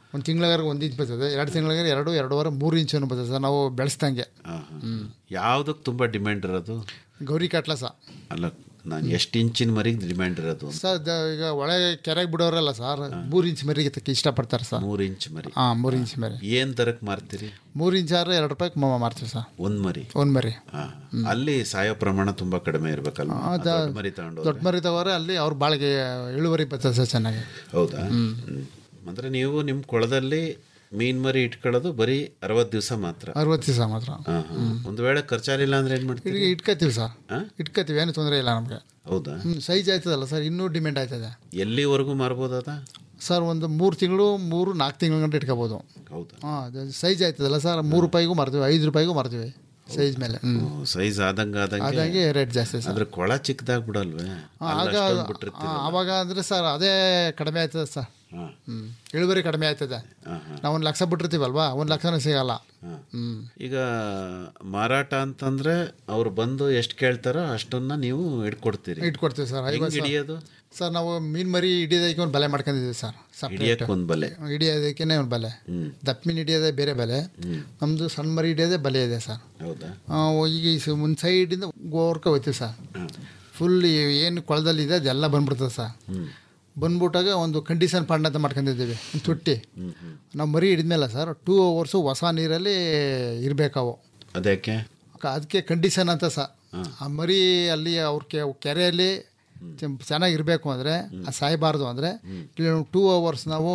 ಒಂದು ತಿಂಗಳಿಗೆ ಒಂದು ಇಂಚ್ ಬರ್ತದೆ ಎರಡು ತಿಂಗಳಿಗೆ ಎರಡು ಎರಡೂವರೆ ಮೂರು ಇಂಚನ್ನು ಬರ್ತದೆ ಸರ್ ನಾವು ಬೆಳೆಸ್ದಂಗೆ ಯಾವುದಕ್ಕೆ ತುಂಬ ಡಿಮ್ಯಾಂಡ್ ಇರೋದು ಗೌರಿ ಕಟ್ಲ ಸಹ ಅಲ್ಲ ನಾನು ಎಷ್ಟು ಇಂಚಿನ ಮರಿಗೆ ಡಿಮ್ಯಾಂಡ್ ಇರೋದು ಅಂತ. ಸರ್ ದ- ಈಗ ಒಳಗೆ ಕೆರೆಗೆ ಬಿಡೋರಲ್ಲ ಸರ್ ಮೂರು ಇಂಚ್ ಮರಿಗೆ ತಕ್ಕ ಇಷ್ಟಪಡ್ತಾರೆ ಸರ್ ಮೂರು ಇಂಚ್ ಮರಿ ಹಾಂ ಮೂರು ಇಂಚ್ ಮರಿ ಏನು ದರಕ್ಕೆ ಮಾರ್ತೀರಿ ಮೂರು ಇಂಚ್ ಆದ್ರೆ ಎರಡು ರೂಪಾಯಿಗೆ ಮ ಮಾರ್ತೀವಿ ಸರ್ ಒಂದು ಮರಿ ಒಂದು ಮರಿ ಹಾ. ಅಲ್ಲಿ ಸಾಯೋ ಪ್ರಮಾಣ ತುಂಬಾ ಕಡಿಮೆ ಇರ್ಬೇಕಲ್ವ ಆ, ಆ ದ- ದೊಡ್ಡ ಮರಿ ತಗೊಂಡು ದೊಡ್ಡ ಮರಿ ತಗೋರೆ ಅಲ್ಲಿ ಅವ್ರ ಬಾಳಿಗೆ ಇಳುವರಿ ಬರ್ತದೆ ಸರ್ ಚೆನ್ನಾಗಿ ಹೌದಾ ಹ್ಮ್. ಅಂದ್ರೆ ನೀವು ನಿಮ್ಮ ಕೊಳದಲ್ಲಿ ಮೀನ್ ಮರಿ ಇಟ್ಕೊಳ್ಳೋದು ಬರೀ ಅರವತ್ತು ದಿವಸ ಮಾತ್ರ ಅರವತ್ತು ದಿವಸ ಮಾತ್ರ ಹಾ, ಹಾ. ಒಂದು ವೇಳೆ ಖರ್ಚಾಲಿಲ್ಲ ಅಂದ್ರೆ ಏನ್ ಮಾಡ್ತೀರಿ ಈಗ ಇಟ್ಕೋತೀವಿ ಸರ್ ಇಟ್ಕೋತೀವಿ ಏನು ತೊಂದರೆ ಇಲ್ಲ ನಮಗೆ ಹೌದಾ ಸೈಜ್ ಆಯ್ತದಲ್ಲ ಸರ್ ಇನ್ನೂ ಡಿಮ್ಯಾಂಡ್ ಆಯ್ತದೆ ಎಲ್ಲಿವರೆಗೂ ಮಾರ್ಬೋದದ ಸರ್ ಒಂದು ಮೂರು ತಿಂಗಳು ಮೂರು ನಾಲ್ಕು ತಿಂಗಳ ಗಂಟೆ ಇಟ್ಕೋಬೋದು ಹೌದಾ ಹಾಂ ಸೈಜ್ ಆಯ್ತದಲ್ಲ ಸರ್ ಮೂರು ರೂಪಾಯಿಗೂ ಮಾರ್ತೀವಿ ಐದು ರೂಪಾಯಿಗೂ ಮಾರ್ತೀವಿ ಸೈಜ್ ಮೇಲೆ ಹ್ಞೂ ಸೈಜ್ ಆದಂಗ ಆದಂಗೆ ಆದಂಗೆ ರೇಟ್ ಜಾಸ್ತಿ ಸರ್ ಅದ್ರ ಕೊಳ ಚಿಕ್ಕದಾಗ್ ಬಿಡಲ್ವೇ ಆಗ ಅಲ್ಲಷ್ಟೊಂದ್ ಆ, ಬಿಟ್ಟಿರ್ತೀರಲ್ಲ. ಆವಾಗ ಅಂದರೆ ಸರ್ ಅದೇ ಕಡಿಮೆ ಆಯ್ತದೆ ಸರ್ ಹಾ. ಹ್ಞೂ ಇಳುವರಿ ಕಡಿಮೆ ಆಯ್ತದೆ ನಾವು ಒಂದು ಲಕ್ಷ ಬಿಟ್ಟಿರ್ತೀವಲ್ವಾ ಒಂದು ಲಕ್ಷನೂ ಸಿಗಲ್ಲ ಹ್ಞೂ ಈಗ ಮಾರಾಟ ಅಂತಂದ್ರೆ ಅವ್ರು ಬಂದು ಎಷ್ಟು ಕೇಳ್ತಾರೋ ಅಷ್ಟನ್ನ ನೀವು ಇಟ್ಕೊಡ್ತೀರಿ ಇಟ್ಕೊಡ್ತೀವಿ ಸರ್ ಹೆಂಗ್ ಐವತ್ತು ಹಿಡಿಯೋದು ಸರ್ ನಾವು ಮೀನು ಮರಿ ಹಿಡಿಯೋದಕ್ಕೆ ಒಂದು ಬಲೆ ಮಾಡ್ಕೊಂಡಿದ್ದೀವಿ ಸರ್ separate. ಹಿಡಿಯಕ್ಕೆ ಒಂದ್ ಬಲೆ. ಹಿಡಿಯೋದಕ್ಕೆ ಒಂದು ಬಲೆ ಹ್ಮ್. ದಪ್ಪ ಮೀನು ಹಿಡಿಯೋದೇ ಬೇರೆ ಬಲೆ ನಮ್ಮದು ಸಣ್ಣ ಮರಿ ಹಿಡಿಯೋದೇ ಬಲೆ ಇದೆ ಸರ್ ಹೌದಾ ಆ, ಈಗ ಈ ಸ- ಒಂದು ಸೈಡಿಂದ ಗೋರ್ಕ ಹೋಯ್ತೀವಿ ಸರ್ ಫುಲ್ ಏನು ಕೊಳದಲ್ಲಿ ಇದೆ ಅದೆಲ್ಲ ಬಂದ್ಬಿಡ್ತದೆ ಸರ್ ಬಂದ್ಬಿಟ್ಟಾಗ ಒಂದು ಕಂಡೀಷನ್ ಫಂಡ್ ಅಂತ ಮಾಡ್ಕೊಂಡಿದ್ದೀವಿ ಒಂದು ತೊಟ್ಟಿ ನಾವು ಮರಿ ಹಿಡಿದ್ಮೇಲೆ ಸರ್ ಟೂ ಅವರ್ಸು ಹೊಸ ನೀರಲ್ಲಿ ಇರಬೇಕಾವು ಅದಕ್ಕೆ ಅದಕ್ಕೆ ಕಂಡೀಷನ್ ಅಂತ ಸರ್ ಆ ಮರಿ ಅಲ್ಲಿ ಅವ್ರ ಕೆ ಕೆರೆಯಲ್ಲಿ ಚೆನ್ನಾಗಿರಬೇಕು ಅಂದರೆ ಸಾಯಬಾರ್ದು ಅಂದರೆ ಟೂ ಅವರ್ಸ್ ನಾವು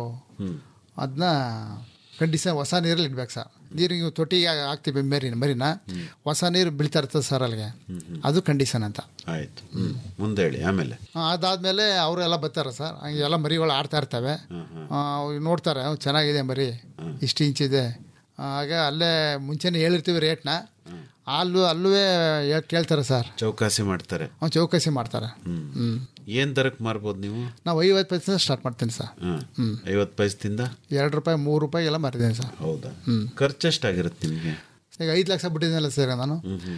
ಅದನ್ನ ಕಂಡೀಷನ್ ಹೊಸ ನೀರಲ್ಲಿ ಇಡ್ಬೇಕು ಸರ್ ನೀರಿಗೆ ತೊಟ್ಟಿಗೆ ಹಾಕ್ತೀವಿ ಮರಿನ ಮರಿನ ಹೊಸ ನೀರು ಬೀಳ್ತಾ ಇರ್ತದೆ ಸರ್ ಅಲ್ಲಿಗೆ ಅದು ಕಂಡೀಷನ್ ಅಂತ ಆಯ್ತು ಹ್ಮ್. ಮುಂದೆ ಹೇಳಿ ಆಮೇಲೆ ಆ, ಅದಾದ್ಮೇಲೆ ಅವರೆಲ್ಲ ಬರ್ತಾರೆ ಸರ್ ಹಂಗೆ ಎಲ್ಲ ಮರಿಗಳು ಆಡ್ತಾ ಇರ್ತವೆ ಆ, ಅವ್ರು ನೋಡ್ತಾರೆ "ಹ್ಮ್, ಚೆನ್ನಾಗಿದೆ ಮರಿ ಇಷ್ಟು ಇಂಚಿದೆ ಆಗ ಅಲ್ಲೇ ಮುಂಚೆನೇ ಹೇಳಿರ್ತೀವಿ ರೇಟ್ನ ಅಲ್ಲೂ ಅಲ್ಲೂ ಕೇಳ್ತಾರೆ ಸರ್ ಚೌಕಾಸಿ ಮಾಡ್ತಾರೆ ಅವ್ನು ಚೌಕಸಿ ಮಾಡ್ತಾರೆ ಹ್ಮ್ ಹ್ಮ್. ಏನ್ ದರಕ್ಕೆ ಮಾರ್ಬೋದು ನೀವು ನಾವು ಐವತ್ತು ಪೈಸೆ ಸ್ಟಾರ್ಟ್ ಮಾಡ್ತೀನಿ ಸರ್ ಹ್ಮ್ ಐವತ್ತು ಪೈಸದಿಂದ ಎರಡು ರೂಪಾಯಿ ಮೂರು ರೂಪಾಯಿ ಎಲ್ಲ ಮಾರಿದ್ದೀನಿ ಸರ್ ಹೌದಾ ಹ್ಮ್. ಖರ್ಚು ಎಷ್ಟಾಗಿರುತ್ತೆ ನಿಮಗೆ ಈಗ ಐದು ಲಕ್ಷ ಬಿಟ್ಟಿದ್ದೀನಲ್ಲ ಸರ್ ನಾನು ಹ್ಮ್ ಹ್ಮ್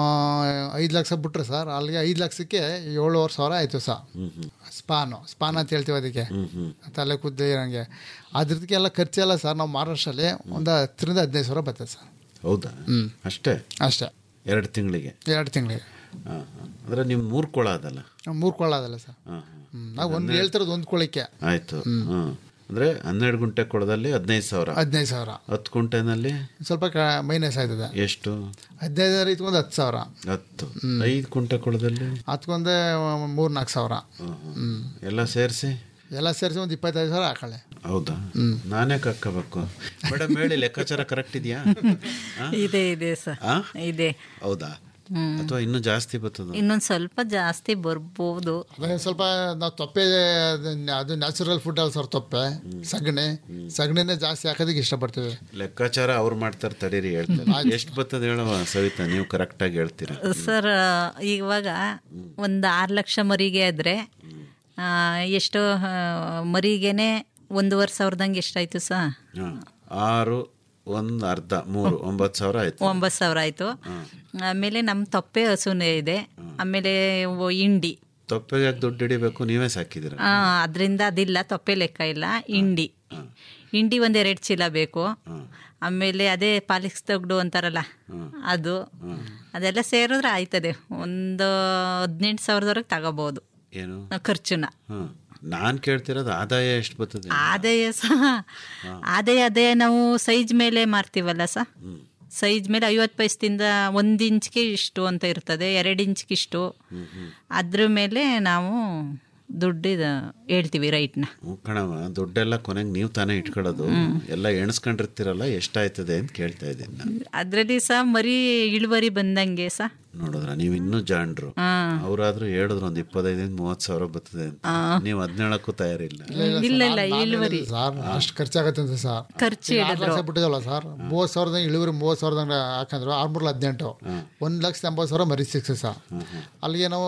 ಐದು ಲಕ್ಷ ಬಿಟ್ರೆ ಸರ್ ಅಲ್ಲಿಗೆ ಐದು ಲಕ್ಷಕ್ಕೆ ಏಳುವರೆ ಸಾವಿರ ಆಯಿತು ಸರ್ ಹ್ಮ್ ಹ್ಮ್ ಸ್ಪಾನು ಸ್ಪಾನ್ ಅಂತ ಹೇಳ್ತೀವಿ ಅದಕ್ಕೆ ಹ್ಮ್ ಹ್ಮ್ ತಲೆ ಕುದ್ದೆ ಇರೋಂಗೆ ಅದ್ರದಕ್ಕೆಲ್ಲ ಖರ್ಚೆಲ್ಲ ಸರ್ ನಾವು ಮಹಾರಾಷ್ಟ್ರಲ್ಲಿ ಒಂದು ಹತ್ತರಿಂದ ಹದಿನೈದು ಸಾವಿರ ಬರ್ತದೆ ಸರ್ ಹೌದಾ ಹ್ಮ್. ಅಷ್ಟೇ ಅಷ್ಟೇ ಎರಡು ತಿಂಗಳಿಗೆ ಎರಡು ತಿಂಗಳಿಗೆ ಹಾ ಹಾ. ಅಂದ್ರೆ ನಿಮ್ ಮೂರ್ ಕೊಳ ಅದಲ್ಲ ಮೂರು ಕೊಳ್ಳೋದಲ್ಲ ಸರ್ ಹಾ ಹಾ. ಹ್ಮ್. ನಾವು ಒಂದು ಹೇಳ್ತಿರೋದು ಒಂದು ಕೊಳ್ಳಕ್ಕೆ ಆಯ್ತು ಹ್ಮ್ ಅಂದ್ರೆ ಹನ್ನೆರಡು ಗುಂಟೆ ಕೊಳದಲ್ಲಿ ಹದಿನೈದು ಸಾವಿರ ಹದಿನೈದು ಸಾವಿರ ಹತ್ತು ಗುಂಟೆನಲ್ಲಿ ಸ್ವಲ್ಪ ಕ ಮೈನಸ್ ಆಯ್ತದೆ ಎಷ್ಟು ಹದಿನೈದು ಇತ್ಕೊಂಡು ಹತ್ತು ಸಾವಿರ ಹತ್ತು ಐದು ಕುಂಟೆ ಕೊಳದಲ್ಲಿ ಹತ್ಕೊಂಡೆ ಮೂರು ನಾಲ್ಕು ಸಾವಿರ ಹ್ಮ್. ಎಲ್ಲ ಸೇರಿಸಿ ಎಲ್ಲ ಸೇರಿಸಿ ಒಂದು ಇಪ್ಪತ್ತೈದು ಸಾವಿರ ಹಾಕೊಳ್ಳಿ ಹೌದಾ ನಾನೇ ಕಕ್ಕಬೇಕು ಮೇಡಮ್ ಹೇಳಿ ಲೆಕ್ಕಾಚಾರ ಕರೆಕ್ಟ್ ಇದೆಯಾ ಆ? ಇದೆ ಇದೆ ಸರ್ ಆ? ಇದೆ ಹೌದಾ ಹ್ಮ್. ಅಥವಾ ಇನ್ನೂ ಜಾಸ್ತಿ ಬರ್ತದ ಇನ್ನೊಂದು ಸ್ವಲ್ಪ ಜಾಸ್ತಿ ಬರ್ಬೋದು ಅದೇ ಸ್ವಲ್ಪ ನಾವು ತೊಪ್ಪೆ ಅದು- ಅದು ನ್ಯಾಚುರಲ್ ಫುಡ್ ಅಲ್ಲ ಸರ್ ತೊಪ್ಪೆ ಸಗಣಿ ಸಗಣಿನೇ ಜಾಸ್ತಿ ಹಾಕೋದಕ್ಕೆ ಇಷ್ಟಪಡ್ತೀವಿ ಲೆಕ್ಕಾಚಾರ ಅವ್ರು ಮಾಡ್ತಾರೆ ತಡೀರಿ ಹೇಳ್ತಾರೆ ಎಷ್ಟು ಬರ್ತದೆ ಹೇಳುವ ಸವಿತಾ ನೀವು ಕರೆಕ್ಟಾಗಿ ಹೇಳ್ತೀರಾ ಸರ್ ಇವಾಗ ಒಂದು ಆರು ಲಕ್ಷ ಮರಿಗೆ ಆದರೆ ಎಷ್ಟು ಆ, ಮರಿಗೆನೆ ಒಂದೂವರೆ ಸಾವಿರದಂಗೆ ಎಷ್ಟಾಯ್ತು ಸರ್ ಹಾ. ಆರು ಒಂದು ಅರ್ಧ ಮೂರು ಒಂಬತ್ತು ಸಾವಿರ ಆಯ್ತು ಒಂಬತ್ತು ಸಾವಿರ ಆಯಿತು ಆಮೇಲೆ ನಮ್ಮ ತೊಪ್ಪೆ ಹಸುನೇ ಇದೆ ಆಮೇಲೆ ಓ- ಇಂಡಿ ತೊಪ್ಪೆಗೆ ಯಾಕೆ ದುಡ್ಡು ಹಿಡಿಬೇಕು ನೀವೇ ಸಾಕಿದ್ದೀರ ಅದರಿಂದ ಅದಿಲ್ಲ ತೊಪ್ಪೆ ಲೆಕ್ಕ ಇಲ್ಲ ಇಂಡಿ ಇಂಡಿ ಒಂದೆರಡು ಚೀಲ ಬೇಕು ಆಮೇಲೆ ಅದೇ ಪಾಲಿಕ್ಸ್ ತಗಡು ಅಂತಾರಲ್ಲ ಅದು ಅದೆಲ್ಲ ಸೇರಿದ್ರೆ ಆಯ್ತದೆ ಒಂದು ಹದಿನೆಂಟು ಸಾವಿರದವರೆಗೆ ತಗೋಬೋದು ಏನು ಖರ್ಚುನ ಹಾಂ ನಾನು ಕೇಳ್ತಿರೋದು ಆದಾಯ ಎಷ್ಟು ಬರ್ತದೆ ಆದಾಯ ಸಹ ಆದಾಯ ಅದೇ ನಾವು ಸೈಜ್ ಮೇಲೆ ಮಾರ್ತೀವಲ್ಲ ಸಹ ಸೈಜ್ ಮೇಲೆ ಐವತ್ತು ಪೈಸದಿಂದ ಒಂದು ಇಂಚ್ಗೆ ಇಷ್ಟು ಅಂತ ಇರ್ತದೆ ಎರಡು ಇಂಚ್ಗೆ ಇಷ್ಟು ಅದ್ರ ಮೇಲೆ ನಾವು ದುಡ್ಡು ಇದು ಹೇಳ್ತೀವಿ ರೈಟ್ನ ಹ್ಞೂ ಕಣವ ದುಡ್ಡೆಲ್ಲ ಕೊನೆಗೆ ನೀವು ತಾನೇ ಇಟ್ಕೊಳ್ಳೋದು ಎಲ್ಲ ಎಣಿಸ್ಕೊಂಡಿರ್ತೀರಲ್ಲ ಎಷ್ಟಾಯ್ತದೆ ಅಂತ ಕೇಳ್ತಾ ಇದ್ದೀನಿ ನಾನು ಅದರಲ್ಲಿ ಸಹ ಮರಿ ಇಳುವರಿ ಬಂದಂಗೆ ಸಹ ನೋಡಿದ್ರ ನೀವು ಇನ್ನೂ ಜಾಣ್ರು ಅವರಾದ್ರೂ ಹೇಳಿದ್ರು ಒಂದು ಇಪ್ಪತ್ತೈದಿಂದ ಮೂವತ್ತು ಸಾವಿರ ಬರ್ತದೆ ಅಂತ ನೀವು ಹದಿನೇಳಕ್ಕೂ ತಯಾರಿಲ್ಲ ಇಲ್ಲ ಇಲ್ಲ ಇಳುವರಿ ಸರ್ ಅಷ್ಟು ಖರ್ಚಾಗತ್ತೆ ಅಂತ ಸರ್ ಖರ್ಚು ಈಗ ಆರು ಹೇಳಿದ್ರು ಲಕ್ಷ ಬಿಟ್ಟಿದಲ್ಲ ಸರ್ ಮೂವತ್ತು ಸಾವಿರದ ಇಳುವರಿ ಮೂವತ್ತು ಸಾವಿರದಂಗೆ ಹಾಕಂದ್ರು ಆರ್ಮೂರ್ಲ ಹದಿನೆಂಟು ಒಂದು ಲಕ್ಷದ ಎಂಬತ್ತು ಸಾವಿರ ಮರಿ ಸಿಕ್ಸ್ ಸರ್ ಅಲ್ಲಿಗೆ ನಾವು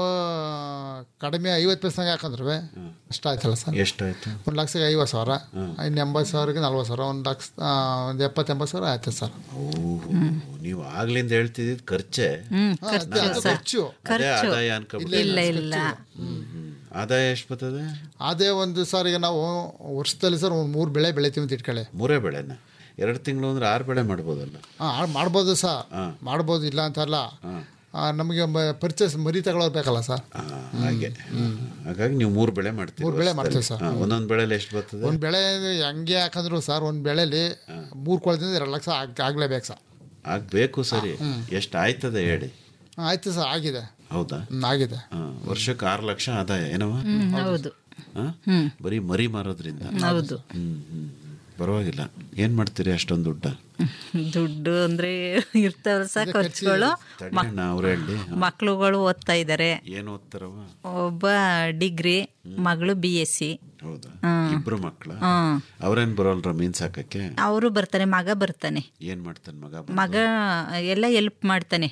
ಕಡಿಮೆ ಐವತ್ತು ಪೈಸಂಗೆ ಹಾಕಂದ್ರು ಅಷ್ಟು ಆಯ್ತಲ್ಲ ಸರ್ ಎಷ್ಟಾಯ್ತು ಒಂದು ಲಕ್ಷಕ್ಕೆ ಐವತ್ತು ಸಾವಿರ ಇನ್ನು ಎಂಬತ್ತು ಸಾವಿರಕ್ಕೆ ನಲ್ವತ್ತು ಸಾವಿರ ಒಂದು ಲಕ್ಷ ಆ, ಒಂದು ಎಪ್ಪತ್ತು ಎಂಬತ್ತು ಸಾವಿರ ಆಯ್ತು ಸರ್ ನೀವು ಆಗ್ಲಿಂದ ಹೇಳ್ತಿದ್ದಿದ್ದು ಖರ್ಚೆ ಹ್ಮ್ ಹಾ, ಖರ್ಚು ಅದು ಸಹ ಖರ್ಚು. ಅದೇ ಖರ್ಚು ಆದಾಯ ಅನ್ಕೊಬಿಟ್ಟು ಇಲ್ಲ ಇಲ್ಲ ಆದಾಯ ಎಷ್ಟು ಬರ್ತದೆ ಅದೇ ಒಂದು ಸರ್ ಈಗ ನಾವು ವರ್ಷದಲ್ಲಿ ಸರ್ ಒಂದು ಮೂರು ಬೆಳೆ ಬೆಳಿತೀವಿ ಅಂತ ಇಟ್ಕೊಳ್ಳಿ ಮೂರೇ ಬೆಳೆನ ಎರಡು ತಿಂಗಳು ಅಂದ್ರೆ ಆರು ಬೆಳೆ ಮಾಡ್ಬೋದಲ್ಲ ಹಾಂ ಮಾಡ್ಬೋದು ಸರ್ ಮಾಡ್ಬೋದು ಇಲ್ಲ ಅಂತಲ್ಲ ಆ, ನಮಗೆ ಪರ್ಚೇಸ್ ಮರಿ ತಗೊಳ್ಳೋದು ಬೇಕಲ್ಲ ಸರ್ ಹಾಗೆ ಹಾಗಾಗಿ ನೀವು ಮೂರು ಬೆಳೆ ಮಾಡ್ತೀವಿ ಮೂರು ಬೆಳೆ ವರ್ಷದಲ್ಲಿ. ಮಾಡ್ತೀವಿ ಸರ್. ಹಾ, ಒಂದೊಂದು ಬೆಳೆಲಿ ಎಷ್ಟು ಬರ್ತದೆ ಒಂದು ಬೆಳೆ ಹೆಂಗೆ ಹಾಕಂದ್ರು ಸರ್ ಒಂದು ಬೆಳೆಲಿ ಮೂರು ಕೊಳದಿಂದ ಎರಡು ಲಕ್ಷ ಆಗ್ ಆಗ್ಲೇಬೇಕು ಸರ್ ಆಗ್ಬೇಕು ಸರಿ ಎಷ್ಟು ಆಯ್ತದೆ ಹೇಳಿ ಆಯ್ತು ಸರ್ ಆಗಿದೆ ಹೌದಾ ಹ್ಮ್, ಆಗಿದೆ ಹಾ, ವರ್ಷಕ್ಕೆ ಆರು ಲಕ್ಷ ಆದಾಯ ಏನವ ಹ್ಮ್, ಹೌದು ಹಾ? ಬರೀ ಮರಿ ಮಾರೋದ್ರಿಂದ ಹೌದು. ಹ್ಮ್ ಹ್ಮ್ ಪರವಾಗಿಲ್ಲ ಏನ್ ಮಾಡ್ತೀರಿ ಅಷ್ಟೊಂದು ದುಡ್ಡ ದುಡ್ಡು ಅಂದ್ರೆ ಇರ್ತಾವ ಸಹ ಖರ್ಚುಗಳು ತಡೆಯಣ್ಣ ಅವ್ರು ಹೇಳಿ ಮಕ್ಳುಗಳು ಓದ್ತಾ ಇದ್ದಾರೆ ಏನು ಓದ್ತಾರವ ಒಬ್ಬ ಡಿಗ್ರಿ ಮಗಳು ಬಿ ಎಸ್ ಸಿ ಹೌದಾ ಹ್ಮ್. ಇಬ್ರು ಮಕ್ಳ ಹ್ಮ್. ಅವ್ರೇನ್ ಬರೋಲ್ರ ಮೀನ್ ಸಾಕಕ್ಕೆ ಅವರು ಬರ್ತಾನೆ ಮಗ ಬರ್ತಾನೆ ಏನ್ ಮಾಡ್ತಾನೆ ಮಗ ಮಗ ಎಲ್ಲ ಎಲ್ಪ್ ಮಾಡ್ತಾನೆ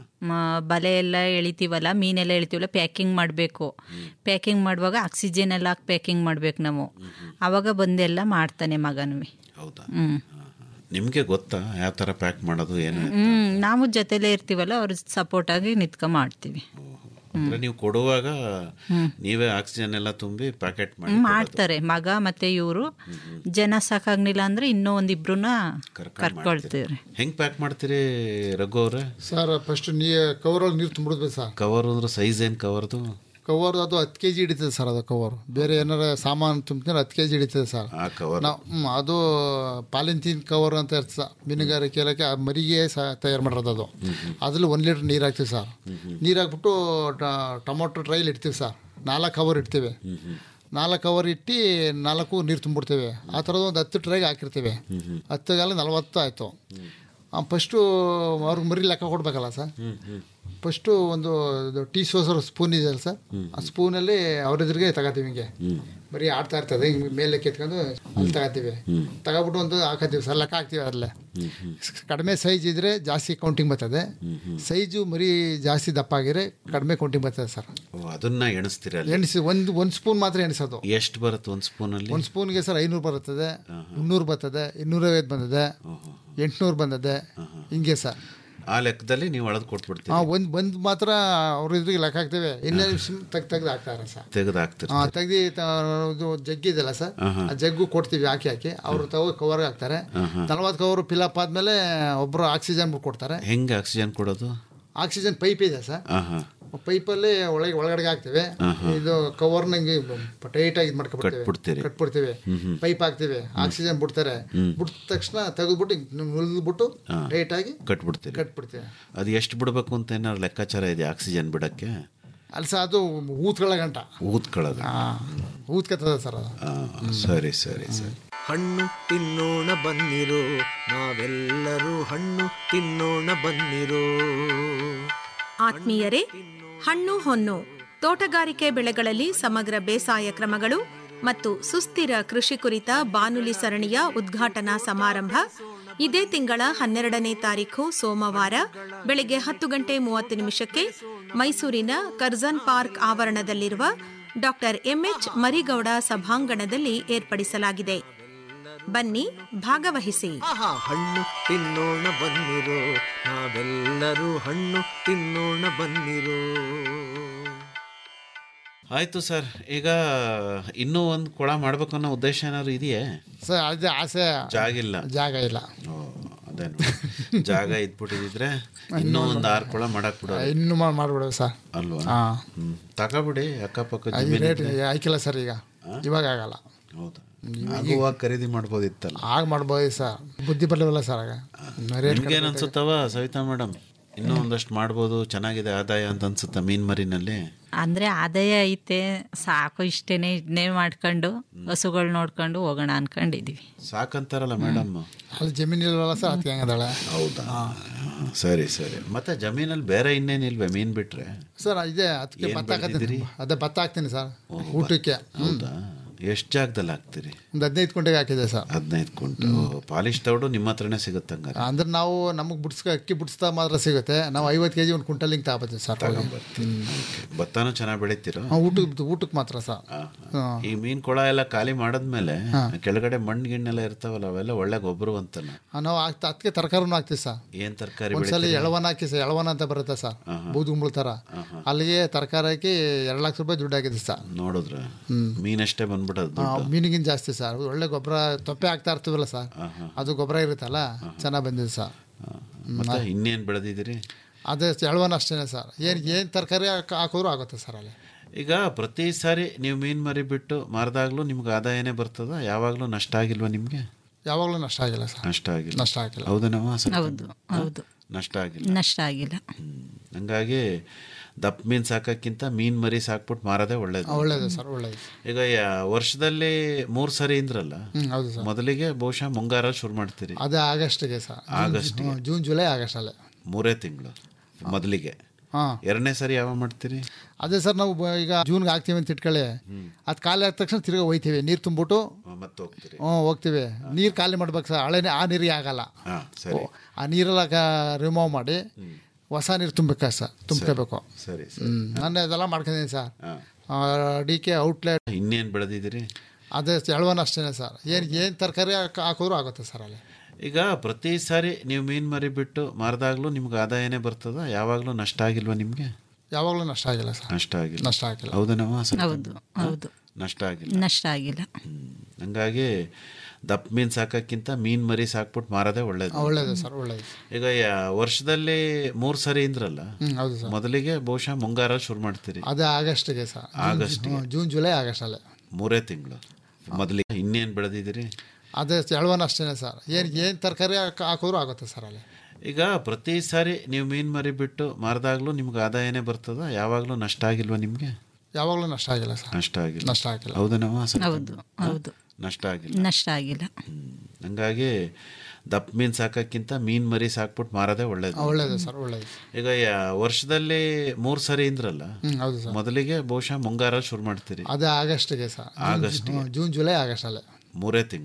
ಮ- ಬಲೆ ಎಲ್ಲ ಎಳಿತೀವಲ್ಲ ಮೀನೆಲ್ಲ ಎಳಿತೀವಲ್ಲ ಪ್ಯಾಕಿಂಗ್ ಮಾಡಬೇಕು ಪ್ಯಾಕಿಂಗ್ ಮಾಡುವಾಗ ಆಕ್ಸಿಜನ್ ಎಲ್ಲ ಹಾಕಿ ಪ್ಯಾಕಿಂಗ್ ಮಾಡ್ಬೇಕು ನಾವು ಅವಾಗ ಬಂದೆಲ್ಲ ಮಾಡ್ತಾನೆ ಮಗನೂ ಹೌದಾ ಹ್ಮ್ ನಿಮ್ಗೆ ಗೊತ್ತಾ ಯಾವ ತರ ಪ್ಯಾಕ್ ಮಾಡೋದು ಏನು ಹ್ಮ್ ನಾವು ಜೊತೆಲೇ ಇರ್ತೀವಲ್ಲ ಅವ್ರ ಸಪೋರ್ಟ್ ಆಗಿ ನಿತ್ಕೊ ಮಾಡ್ತೀವಿ ಅಂದ್ರೆ ನೀವು ಕೊಡುವಾಗ ನೀವೇ ಆಕ್ಸಿಜನ್ ಎಲ್ಲ ತುಂಬಿ ಪ್ಯಾಕೆಟ್ ಮಾಡಿ ಹ್ಮ್, ಮಾಡ್ತಾರೆ ಮಗ ಮತ್ತೆ ಇವರು ಜನ ಸಾಕಾಗ್ಲಿಲ್ಲ ಅಂದ್ರೆ ಇನ್ನೂ ಒಂದಿಬ್ರುನ ಕರ್ಕೊಳ್ತೀವ್ರಿ ಹೆಂಗ್ ಪ್ಯಾಕ್ ಮಾಡ್ತೀರಿ ರಘು ಅವ್ರೆ ಸರ್ ಫಸ್ಟ್ ನೀ ಕವರಲ್ಲಿ ನೀರು ತುಂಬಿಡ್ಬೇಕು ಸರ್ ಕವರ್ ಅಂದ್ರೆ ಸೈಜ್ ಏನ್ ಕವರ್ದು ಕವರ್ ಅದು ಹತ್ತು ಕೆ ಜಿ ಹಿಡಿತದೆ ಸರ್ ಅದು ಕವರ್ ಬೇರೆ ಏನಾರ ಸಾಮಾನು ತುಂಬಿದ್ರೆ ಹತ್ತು ಕೆ ಜಿ ಹಿಡಿತದೆ ಸರ್ ಆ ಕವರ್ ನಾವು ಹ್ಮ್, ಅದು ಪಾಲಿಂಥೀನ್ ಕವರ್ ಅಂತ ಇರ್ತದೆ ಸರ್ ಮೀನುಗಾರಿಕೆ ಇಲಾಖೆ ಆ ಮರಿಗೆ ಸಹ ತಯಾರು ಮಾಡಿರೋದು ಅದು ಅದ್ರಲ್ಲಿ ಒಂದು ಲೀಟ್ರ್ ನೀರು ಹಾಕ್ತೀವಿ ಸರ್ ನೀರು ಹಾಕ್ಬಿಟ್ಟು ಟ- ಟೊಮೊಟೊ ಟ್ರೈಲ್ ಇಡ್ತೀವಿ ಸರ್ ನಾಲ್ಕು ಕವರ್ ಇಡ್ತೀವಿ ನಾಲ್ಕು ಕವರ್ ಇಟ್ಟು ನಾಲ್ಕು ನೀರು ತುಂಬಿಡ್ತೇವೆ ಆ ಥರದ್ದು ಒಂದು ಹತ್ತು ಟ್ರೈಗೆ ಹಾಕಿರ್ತೀವಿ ಹತ್ತುಗಾಲ ನಲವತ್ತು ಆಯಿತು ಫಸ್ಟು ಅವ್ರಿಗೆ ಮರಿ ಲೆಕ್ಕ ಕೊಡ್ಬೇಕಲ್ಲ ಸರ್ ಫಸ್ಟು ಒಂದು ಟೀ ಸೋಸರ್ ಸ್ಪೂನ್ ಇದೆಯಲ್ಲ ಸರ್ ಆ ಸ್ಪೂನಲ್ಲಿ ಅವ್ರ ಎದುರಿಗೆ ತಗೋತೀವಿ ಹಿಂಗೆ ಬರೀ ಆಡ್ತಾ ಇರ್ತದೆ ಹಿಂಗೆ ಮೇಲೆ ಕೆತ್ಕೊಂಡು ಅಲ್ಲಿ ತಗೋತೀವಿ ತಗೊಬಿಟ್ಟು ಒಂದು ಹಾಕತ್ತೀವಿ ಸರ್ ಲೆಕ್ಕ ಹಾಕ್ತೀವಿ ಅದರಲ್ಲೇ ಕಡಿಮೆ ಸೈಜ್ ಇದ್ರೆ ಜಾಸ್ತಿ ಕೌಂಟಿಂಗ್ ಬರ್ತದೆ ಸೈಜು ಮರಿ ಜಾಸ್ತಿ ದಪ್ಪ ಆಗಿದ್ರೆ ಕಡಿಮೆ ಕೌಂಟಿಂಗ್ ಬರ್ತದೆ ಸರ್ ಓ, ಅದನ್ನ ಎಣಿಸ್ತೀರಲ್ಲ ಎಣಿಸಿ ಒಂದು ಒಂದು ಸ್ಪೂನ್ ಮಾತ್ರ ಎಣಿಸೋದು ಎಷ್ಟು ಬರುತ್ತೆ ಒಂದು ಸ್ಪೂನ್ ಅಲ್ಲಿ ಒಂದು ಸ್ಪೂನ್ಗೆ ಸರ್ ಐನೂರು ಬರ್ತದೆ ಮುನ್ನೂರು ಬರ್ತದೆ ಇನ್ನೂರೈವತ್ತು ಬಂದಿದೆ ಎಂಟುನೂರು ಬಂದಿದೆ ಹಿಂಗೆ ಸರ್ ಆ ಲೆಕ್ಕದಲ್ಲಿ ನೀವು ಅಳದು ಕೊಟ್ಬಿಡ್ತೀರಿ ಹಾಂ ಒಂದು ಬಂದು ಮಾತ್ರ ಅವ್ರ ಇದ್ರಿಗೆ ಲೆಕ್ಕ ಹಾಕ್ತೇವೆ ಇನ್ನೇ ತೆಗ್ದು ತೆಗ್ದು ಹಾಕ್ತಾರೆ ಸರ್ ತೆಗೆದು ಹಾಕ್ತೀರಿ ಹಾಂ ತೆಗ್ದು ಇದು ಜಗ್ ಇದೆಯಲ್ಲ ಸರ್ ಆಹಾ. ಆ ಜಗ್ಗು ಕೊಡ್ತೀವಿ ಹಾಕಿ ಹಾಕಿ ಅವ್ರು ತಗೋ ಕವರ್ಗೆ ಹಾಕ್ತಾರೆ ಆಹಾ. ನಲ್ವತ್ತು ಕವರ್ ಫಿಲಪ್ ಆದಮೇಲೆ ಒಬ್ಬರು ಆಕ್ಸಿಜನ್ ಕೊಡ್ತಾರೆ ಹೆಂಗೆ ಆಕ್ಸಿಜನ್ ಕೊಡೋದು ಆಕ್ಸಿಜನ್ ಪೈಪ್ ಇದೆ ಸರ್ ಆಹಾ ಪೈಪಲ್ಲಿ ಒಳಗೆ ಒಳಗಡೆ ಹಾಕ್ತೇವೆ ಆಹಾ. ಇದು ಕವರ್ನ ಹಿಂಗೆ ಟೈಟ್ ಆಗಿ ಇದು ಮಾಡ್ಕೊಬಿಡ್ತೇವೆ ಕಟ್ಬಿಡ್ತೀರಿ. ಕಟ್ಬಿಡ್ತೇವೆ ಹ್ಮ್ ಹ್ಮ್. ಪೈಪ್ ಹಾಕ್ತೀವಿ ಆಕ್ಸಿಜನ್ ಬಿಡ್ತಾರೆ ಹ್ಮ್. ಬಿಟ್ಟ ತಕ್ಷಣ ತೆಗೆದ್ಬಿಟ್ಟು ನುಲ್ಬಿಟ್ಟು ಹಾ. ಟೈಟ್ ಆಗಿ ಕಟ್ಬಿಡ್ತೀರಿ ಕಟ್ಬಿಡ್ತೇವೆ ಅದು ಎಷ್ಟು ಬಿಡಬೇಕು ಅಂತ ಏನಾದ್ರು ಲೆಕ್ಕಾಚಾರ ಇದೆ ಆಕ್ಸಿಜನ್ ಬಿಡಕ್ಕೆ ಅಲ್ಲಿ ಸಹ ಅದು ಊತ್ಗಳ ಗಂಟ ಊದ್ಕೊಳ್ಳೋದು ಊದ್ಕತ್ತದ ಸರ್ ಅದು ಆ, ಸರಿ ಸರಿ ಸರಿ ಹಣ್ಣು ತಿನ್ನೋಣ ಬನ್ನಿರೋ ನಾವೆಲ್ಲರೂ ಹಣ್ಣು ತಿನ್ನೋಣ ಬನ್ನಿರೋ ಆತ್ಮೀಯರೇ ಹಣ್ಣು ಹೊನ್ನು ತೋಟಗಾರಿಕೆ ಬೆಳೆಗಳಲ್ಲಿ ಸಮಗ್ರ ಬೇಸಾಯ ಕ್ರಮಗಳು ಮತ್ತು ಸುಸ್ಥಿರ ಕೃಷಿ ಕುರಿತ ಬಾನುಲಿ ಸರಣಿಯ ಉದ್ಘಾಟನಾ ಸಮಾರಂಭ ಇದೇ ತಿಂಗಳ ಹನ್ನೆರಡನೇ ತಾರೀಖು ಸೋಮವಾರ ಬೆಳಗ್ಗೆ ಹತ್ತು ಗಂಟೆ ಮೂವತ್ತು ನಿಮಿಷಕ್ಕೆ ಮೈಸೂರಿನ ಕರ್ಜನ್ ಪಾರ್ಕ್ ಆವರಣದಲ್ಲಿರುವ ಡಾಕ್ಟರ್ ಎಂಎಚ್ ಮರಿಗೌಡ ಸಭಾಂಗಣದಲ್ಲಿ ಏರ್ಪಡಿಸಲಾಗಿದೆ ಬನ್ನಿ ಭಾಗವಹಿಸಿ ಆಹಾ ಹಣ್ಣು ತಿನ್ನೋಣ ಬನ್ನಿರೋ ನಾವೆಲ್ಲರೂ ಹಣ್ಣು ತಿನ್ನೋಣ ಬನ್ನಿರೋ ಆಯ್ತು ಸರ್ ಈಗ ಇನ್ನೂ ಒಂದು ಕೊಳ ಮಾಡ್ಬೇಕು ಅನ್ನೋ ಉದ್ದೇಶ ಏನಾದ್ರು ಇದೆಯೇ ಸರ್ ಅದೇ ಆಸೆ ಜಾಗ ಇಲ್ಲ ಜಾಗ ಇಲ್ಲ ಓ, ಅದೇನು ಜಾಗ ಇದ್ಬಿಟ್ಟಿದ್ರೆ ಇನ್ನೂ ಒಂದು ಆರು ಕೊಳ ಮಾಡಕ್ ಬಿಡೋ ಇನ್ನು ಮಾಡ್ಬಿಡೋದು ಸರ್ ಅಲ್ವಾ ಹಾಂ ಹ್ಮ್ ತಗೊಬಿಡಿ ಅಕ್ಕಪಕ್ಕ ಅದು ಜಮೀನು ರೇಟ್ ಇದ್ರೆ. ಆಯ್ಕಿಲ್ಲ ಸರ್ ಈಗ ಇವಾಗ ಆಗಲ್ಲ ಹೌದಾ ಆಗುವಾಗ ಖರೀದಿ ಮಾಡ್ಬೋದಿತ್ತಲ್ಲ ಆಗ ಮಾಡ್ಬೋದು ಸರ್ ಬುದ್ಧಿ ಬರಲಿಲ್ಲ ಸರ್ ಆಗ ರೇಟ್ ನಿಮ್ಗೇನು ಅನ್ಸುತ್ತವ ಸವಿತಾ ಮೇಡಮ್ ಇನ್ನೂ ಒಂದಷ್ಟು ಮಾಡ್ಬೋದು ಚೆನ್ನಾಗಿದೆ ಆದಾಯ ಅಂತ ಅನ್ಸುತ್ತಾ ಮೀನ್ ಮರಿನಲ್ಲಿ ಅಂದ್ರೆ ಆದಾಯ ಐತೆ ಸಾಕು ಇಷ್ಟೇನೆ ಇದನ್ನೇ ಮಾಡ್ಕೊಂಡು ಹಸುಗಳು ನೋಡ್ಕೊಂಡು ಹೋಗೋಣ ಅನ್ಕೊಂಡಿದೀವಿ ಸಾಕಂತಾರಲ್ಲ ಮೇಡಮ್ ಅಲ್ಲಿ ಜಮೀನು ಇಲ್ವಲ್ಲ ಸರ್ ಅದಕ್ಕೆ ಹೆಂಗದಾಳೆ ಹೌದಾ ಸರಿ ಸರಿ ಮತ್ತೆ ಜಮೀನಲ್ಲಿ ಬೇರೆ ಇನ್ನೇನಿಲ್ವೇ ಮೀನ್ ಬಿಟ್ರೆ ಸರ್ ಇದೆ ಅದಕ್ಕೆ ಏನ್ ಭತ್ತ ಹಾಕತ್ತೀನಿ ಬೆಳ್ದಿದ್ದೀರಿ? ಅದೇ ಭತ್ತ ಹಾಕ್ತೀನಿ ಸರ್ ಊಟಕ್ಕೆ ಹ್ಮ್. ಹೌದಾ ಎಷ್ಟು ಜಾಗದಲ್ಲಿ ಹಾಕ್ತೀರಿ ಒಂದು ಹದಿನೈದು ಕುಂಟೆಗೆ ಹಾಕಿದೆ ಸರ್ ಹದಿನೈದು ಕುಂಟು ಪಾಲಿಶ್ ತೌಡು ನಿಮ್ಮ ಹತ್ರನೇ ಸಿಗುತ್ತೆ ಹಂಗಾರೆ ಅಂದ್ರೆ ನಾವು ನಮಗೆ ಬುಡ್ಸ್ಕ ಅಕ್ಕಿ ಬುಡ್ಸ್ತಾ ಮಾತ್ರ ಸಿಗುತ್ತೆ ನಾವು ಐವತ್ತು ಕೆ ಜಿ ಒಂದು ಕ್ವಿಂಟಲ್ ಹಿಂಗೆ ತಗೋತೀವಿ ಸರ್ ಭತ್ತನೂ ಚೆನ್ನಾಗಿ ಬೆಳಿತೀರೋ ಊಟಕ್ಕೆ ಊಟಕ್ಕೆ ಮಾತ್ರ ಸರ್ ಹಾಂ ಈ ಮೀನ್ ಕೊಳ ಎಲ್ಲ ಖಾಲಿ ಮಾಡದ್ಮೇಲೆ ಕೆಳಗಡೆ ಮಣ್ಣು ಗಿಣ್ಣೆಲ್ಲ ಇರ್ತಾವಲ್ಲ ಅವೆಲ್ಲ ಒಳ್ಳೆ ಗೊಬ್ಬರ ಅಂತನ ನಾವು ಆಗ್ತಾ ಅದಕ್ಕೆ ತರಕಾರಿನೂ ಹಾಕ್ತೀವಿ ಸರ್ ಏನ್ ತರಕಾರಿ ಒಂದ್ಸಲಿ ಎಳವನ ಹಾಕಿ ಸರ್ ಎಳವನ ಅಂತ ಬರುತ್ತೆ ಸರ್ ಬೂದುಗುಂಬಳ ಥರ ಅಲ್ಲಿಗೆ ತರಕಾರಿ ಹಾಕಿ ಎರಡು ಲಕ್ಷ ರೂಪಾಯಿ ದುಡ್ಡು ಹಾಕಿದೆ ಸರ್ ನೋಡಿದ್ರ ಮೀನಷ್ಟೇ ಬಂದ್ಬಿಡೋದು ಆ, ಮೀನಿಗಿಂತ ಜಾಸ್ತಿ ಸರ್ ಒಳ್ಳೆ ಗೊಬ್ಬರ ತೊಪ್ಪೆ ಹಾಕ್ತಾ ಇರ್ತೀವಲ್ಲ ಸರ್ ಅದು ಗೊಬ್ಬರ ಇರುತ್ತಲ್ಲ ಚೆನ್ನಾಗಿ ಬಂದಿದೆ ಸರ್ ಮತ್ತೆ ಇನ್ನೇನ್ ಬೆಳೆದಿದ್ದೀರಿ ಅದೇ ಎಳವನ ಅಷ್ಟೇ ಸರ್ ಏನು ಏನು ತರಕಾರಿ ಹಾಕಿದ್ರು ಆಗುತ್ತೆ ಸರ್ ಅಲ್ಲಿ ಈಗ ಪ್ರತಿ ಸಾರಿ ನೀವು ಮೀನ್ ಮರಿ ಬಿಟ್ಟು ಮಾರಿದಾಗ್ಲೂ ನಿಮ್ಗೆ ಆದಾಯನೇ ಬರ್ತದ ಯಾವಾಗ್ಲೂ ನಷ್ಟ ಆಗಿಲ್ವಾ ನಿಮ್ಗೆ ಯಾವಾಗಲೂ ನಷ್ಟ ಆಗಿಲ್ಲ ಸರ್ ನಷ್ಟ ಆಗಿಲ್ಲ ನಷ್ಟ ಆಗಿಲ್ಲ ಹೌದೇನವ್ವ ಸ್ವಲ್ಪ? ಹೌದು ಹೌದು ನಷ್ಟ ಆಗಿಲ್ಲ ನಷ್ಟ ಆಗಿಲ್ಲ ಹಂಗಾಗಿ ದಪ್ಪ ಮೀನ್ ಸಾಕಕ್ಕಿಂತ ಮೀನ್ ಮರಿ ಸಾಕ್ಬಿಟ್ಟು ಮಾರೋದೇ ಒಳ್ಳೇದು ಒಳ್ಳೇದು ಸರ್ ಒಳ್ಳೇದು ಈಗ ಯಾ- ವರ್ಷದಲ್ಲಿ ಮೂರ್ ಸರಿ ಇಂದ್ರಲ್ಲ ಹ್ಮ್, ಹೌದು ಸರ್ ಮೊದಲಿಗೆ ಬಹುಶಃ ಮುಂಗಾರ ಶುರು ಮಾಡ್ತೀರಿ ಅದೇ ಆಗಸ್ಟ್ಗೆ ಸರ್ ಆಗಸ್ಟ್ ಹ್ಮ್, ಜೂನ್ ಜುಲೈ ಆಗಸ್ಟ್ ಅಲ್ಲೇ ಮೂರೇ ತಿಂಗಳು ಮೊದಲಿಗೆ ಹಾಂ ಎರಡನೇ ಸರಿ ಯಾವಾಗ ಮಾಡ್ತೀರಿ ಅದೇ ಸರ್ ನಾವು ಬ- ಈಗ ಜೂನ್ಗೆ ಹಾಕ್ತೀವಿ ಅಂತ ಇಟ್ಕೊಳ್ಳಿ ಅದು ಖಾಲಿ ಆದ ತಕ್ಷಣ ತಿರ್ಗಿ ಹೋಯ್ತೀವಿ ನೀರು ತುಂಬಿಟ್ಟು ಮತ್ತೆ ಹೋಗ್ತೀರಿ ಹ್ಞೂ ಹೋಗ್ತೀವಿ ನೀರು ಖಾಲಿ ಮಾಡ್ಬೇಕು ಸರ್ ಹಳೆ ನೀ- ಆ ನೀರಿಗೆ ಆಗಲ್ಲ ಹಾ ಸರಿ ಓ, ಆ ನೀರೆಲ್ಲ ರಿಮೂವ್ ಮಾಡಿ ಹೊಸ ನೀರು ತುಂಬಬೇಕು ಸರ್ ತುಂಬ್ಕೋಬೇಕು ಸರಿ ಹ್ಞೂ ನಾನು ಅದೆಲ್ಲ ಮಾಡ್ಕೊಂಡಿದ್ದೀನಿ ಸರ್ ಡಿ ಕೆ ಔಟ್ಲೆಟ್ ಇನ್ನೇನ್ ಬೆಳೆದಿದ್ದೀರಿ ಅದೇ ಎಳವನ ಅಷ್ಟೇ ಸರ್ ಏನು ಏನು ತರಕಾರಿ ಹಾಕಿದ್ರು ಆಗುತ್ತೆ ಸರ್ ಅಲ್ಲಿ ಈಗ ಪ್ರತಿ ಸಾರಿ ನೀವು ಮೀನ್ ಮರಿ ಬಿಟ್ಟು ಮಾರಿದಾಗ್ಲೂ ನಿಮ್ಗೆ ಆದಾಯನೇ ಬರ್ತದ ಯಾವಾಗ್ಲೂ ನಷ್ಟ ಆಗಿಲ್ವಾ ನಿಮ್ಗೆ ಯಾವಾಗಲೂ ನಷ್ಟ ಆಗಿಲ್ಲ ಸರ್ ನಷ್ಟ ಆಗಿಲ್ಲ ನಷ್ಟ ಆಗಿಲ್ಲ ಹೌದೇನವ್ವ ಸ್ವಲ್ಪ? ಹೌದು ಹೌದು ನಷ್ಟ ಆಗಿಲ್ಲ ನಷ್ಟ ಆಗಿಲ್ಲ ಹಂಗಾಗಿ ದಪ್ಪ ಮೀನ್ ಸಾಕಕ್ಕಿಂತ ಮೀನ್ ಮರಿ ಸಾಕ್ಬಿಟ್ಟು ಮಾರೋದೇ ಒಳ್ಳೇದು ಒಳ್ಳೇದು ಸರ್ ಒಳ್ಳೇದು ಈಗ ಯಾ- ವರ್ಷದಲ್ಲಿ ಮೂರ್ ಸರಿ ಇಂದ್ರಲ್ಲ ಹ್ಮ್, ಹೌದು ಸರ್ ಮೊದಲಿಗೆ ಬಹುಶಃ ಮುಂಗಾರ ಶುರು ಮಾಡ್ತೀರಿ ಅದೇ ಆಗಸ್ಟ್ಗೆ ಸರ್ ಆಗಸ್ಟ್ ಹ್ಮ್, ಜೂನ್ ಜುಲೈ ಆಗಸ್ಟ್ ಅಲ್ಲೇ ಮೂರೇ ತಿಂಗಳು ಮೊದಲಿಗೆ ಇನ್ನೇನ್ ಬೆಳೆದಿದ್ದೀರಿ ಅದೇ ಎಳವನ ಅಷ್ಟೇ ಸರ್ ಏನು ಏನು ತರಕಾರಿ ಹಾಕಿದ್ರು ಆಗುತ್ತೆ ಸರ್ ಅಲ್ಲಿ ಈಗ ಪ್ರತಿ ಸಾರಿ ನೀವು ಮೀನ್ ಮರಿ ಬಿಟ್ಟು ಮಾರಿದಾಗ್ಲೂ ನಿಮ್ಗೆ ಆದಾಯನೇ ಬರ್ತದ ಯಾವಾಗ್ಲೂ ನಷ್ಟ ಆಗಿಲ್ವಾ ನಿಮ್ಗೆ ಯಾವಾಗಲೂ ನಷ್ಟ ಆಗಿಲ್ಲ ಸರ್ ನಷ್ಟ ಆಗಿಲ್ಲ ನಷ್ಟ ಆಗಿಲ್ಲ ಹೌದೇನವ್ವ ಸ್ವಲ್ಪ? ಹೌದು ಹೌದು ನಷ್ಟ ಆಗಿಲ್ಲ ನಷ್ಟ ಆಗಿಲ್ಲ ಹಂಗಾಗಿ ದಪ್ಪ ಮೀನ್ ಸಾಕಕ್ಕಿಂತ ಮೀನ್ ಮರಿ ಸಾಕ್ಬಿಟ್ಟು ಮಾರೋದೇ ಒಳ್ಳೇದು ಒಳ್ಳೇದು ಸರ್ ಒಳ್ಳೇದು ಈಗ ಯಾ- ವರ್ಷದಲ್ಲಿ ಮೂರ್ ಸರಿ ಇಂದ್ರಲ್ಲ ಹ್ಮ್, ಹೌದು ಸರ್ ಮೊದಲಿಗೆ ಬಹುಶಃ ಮುಂಗಾರ ಶುರು ಮಾಡ್ತೀರಿ ಅದೇ ಆಗಸ್ಟ್ಗೆ ಸರ್ ಆಗಸ್ಟ್ ಹ್ಮ್, ಜೂನ್ ಜುಲೈ ಆಗಸ್ಟ್ ಅಲ್ಲೇ ಮೂರೇ ತಿಂಗಳು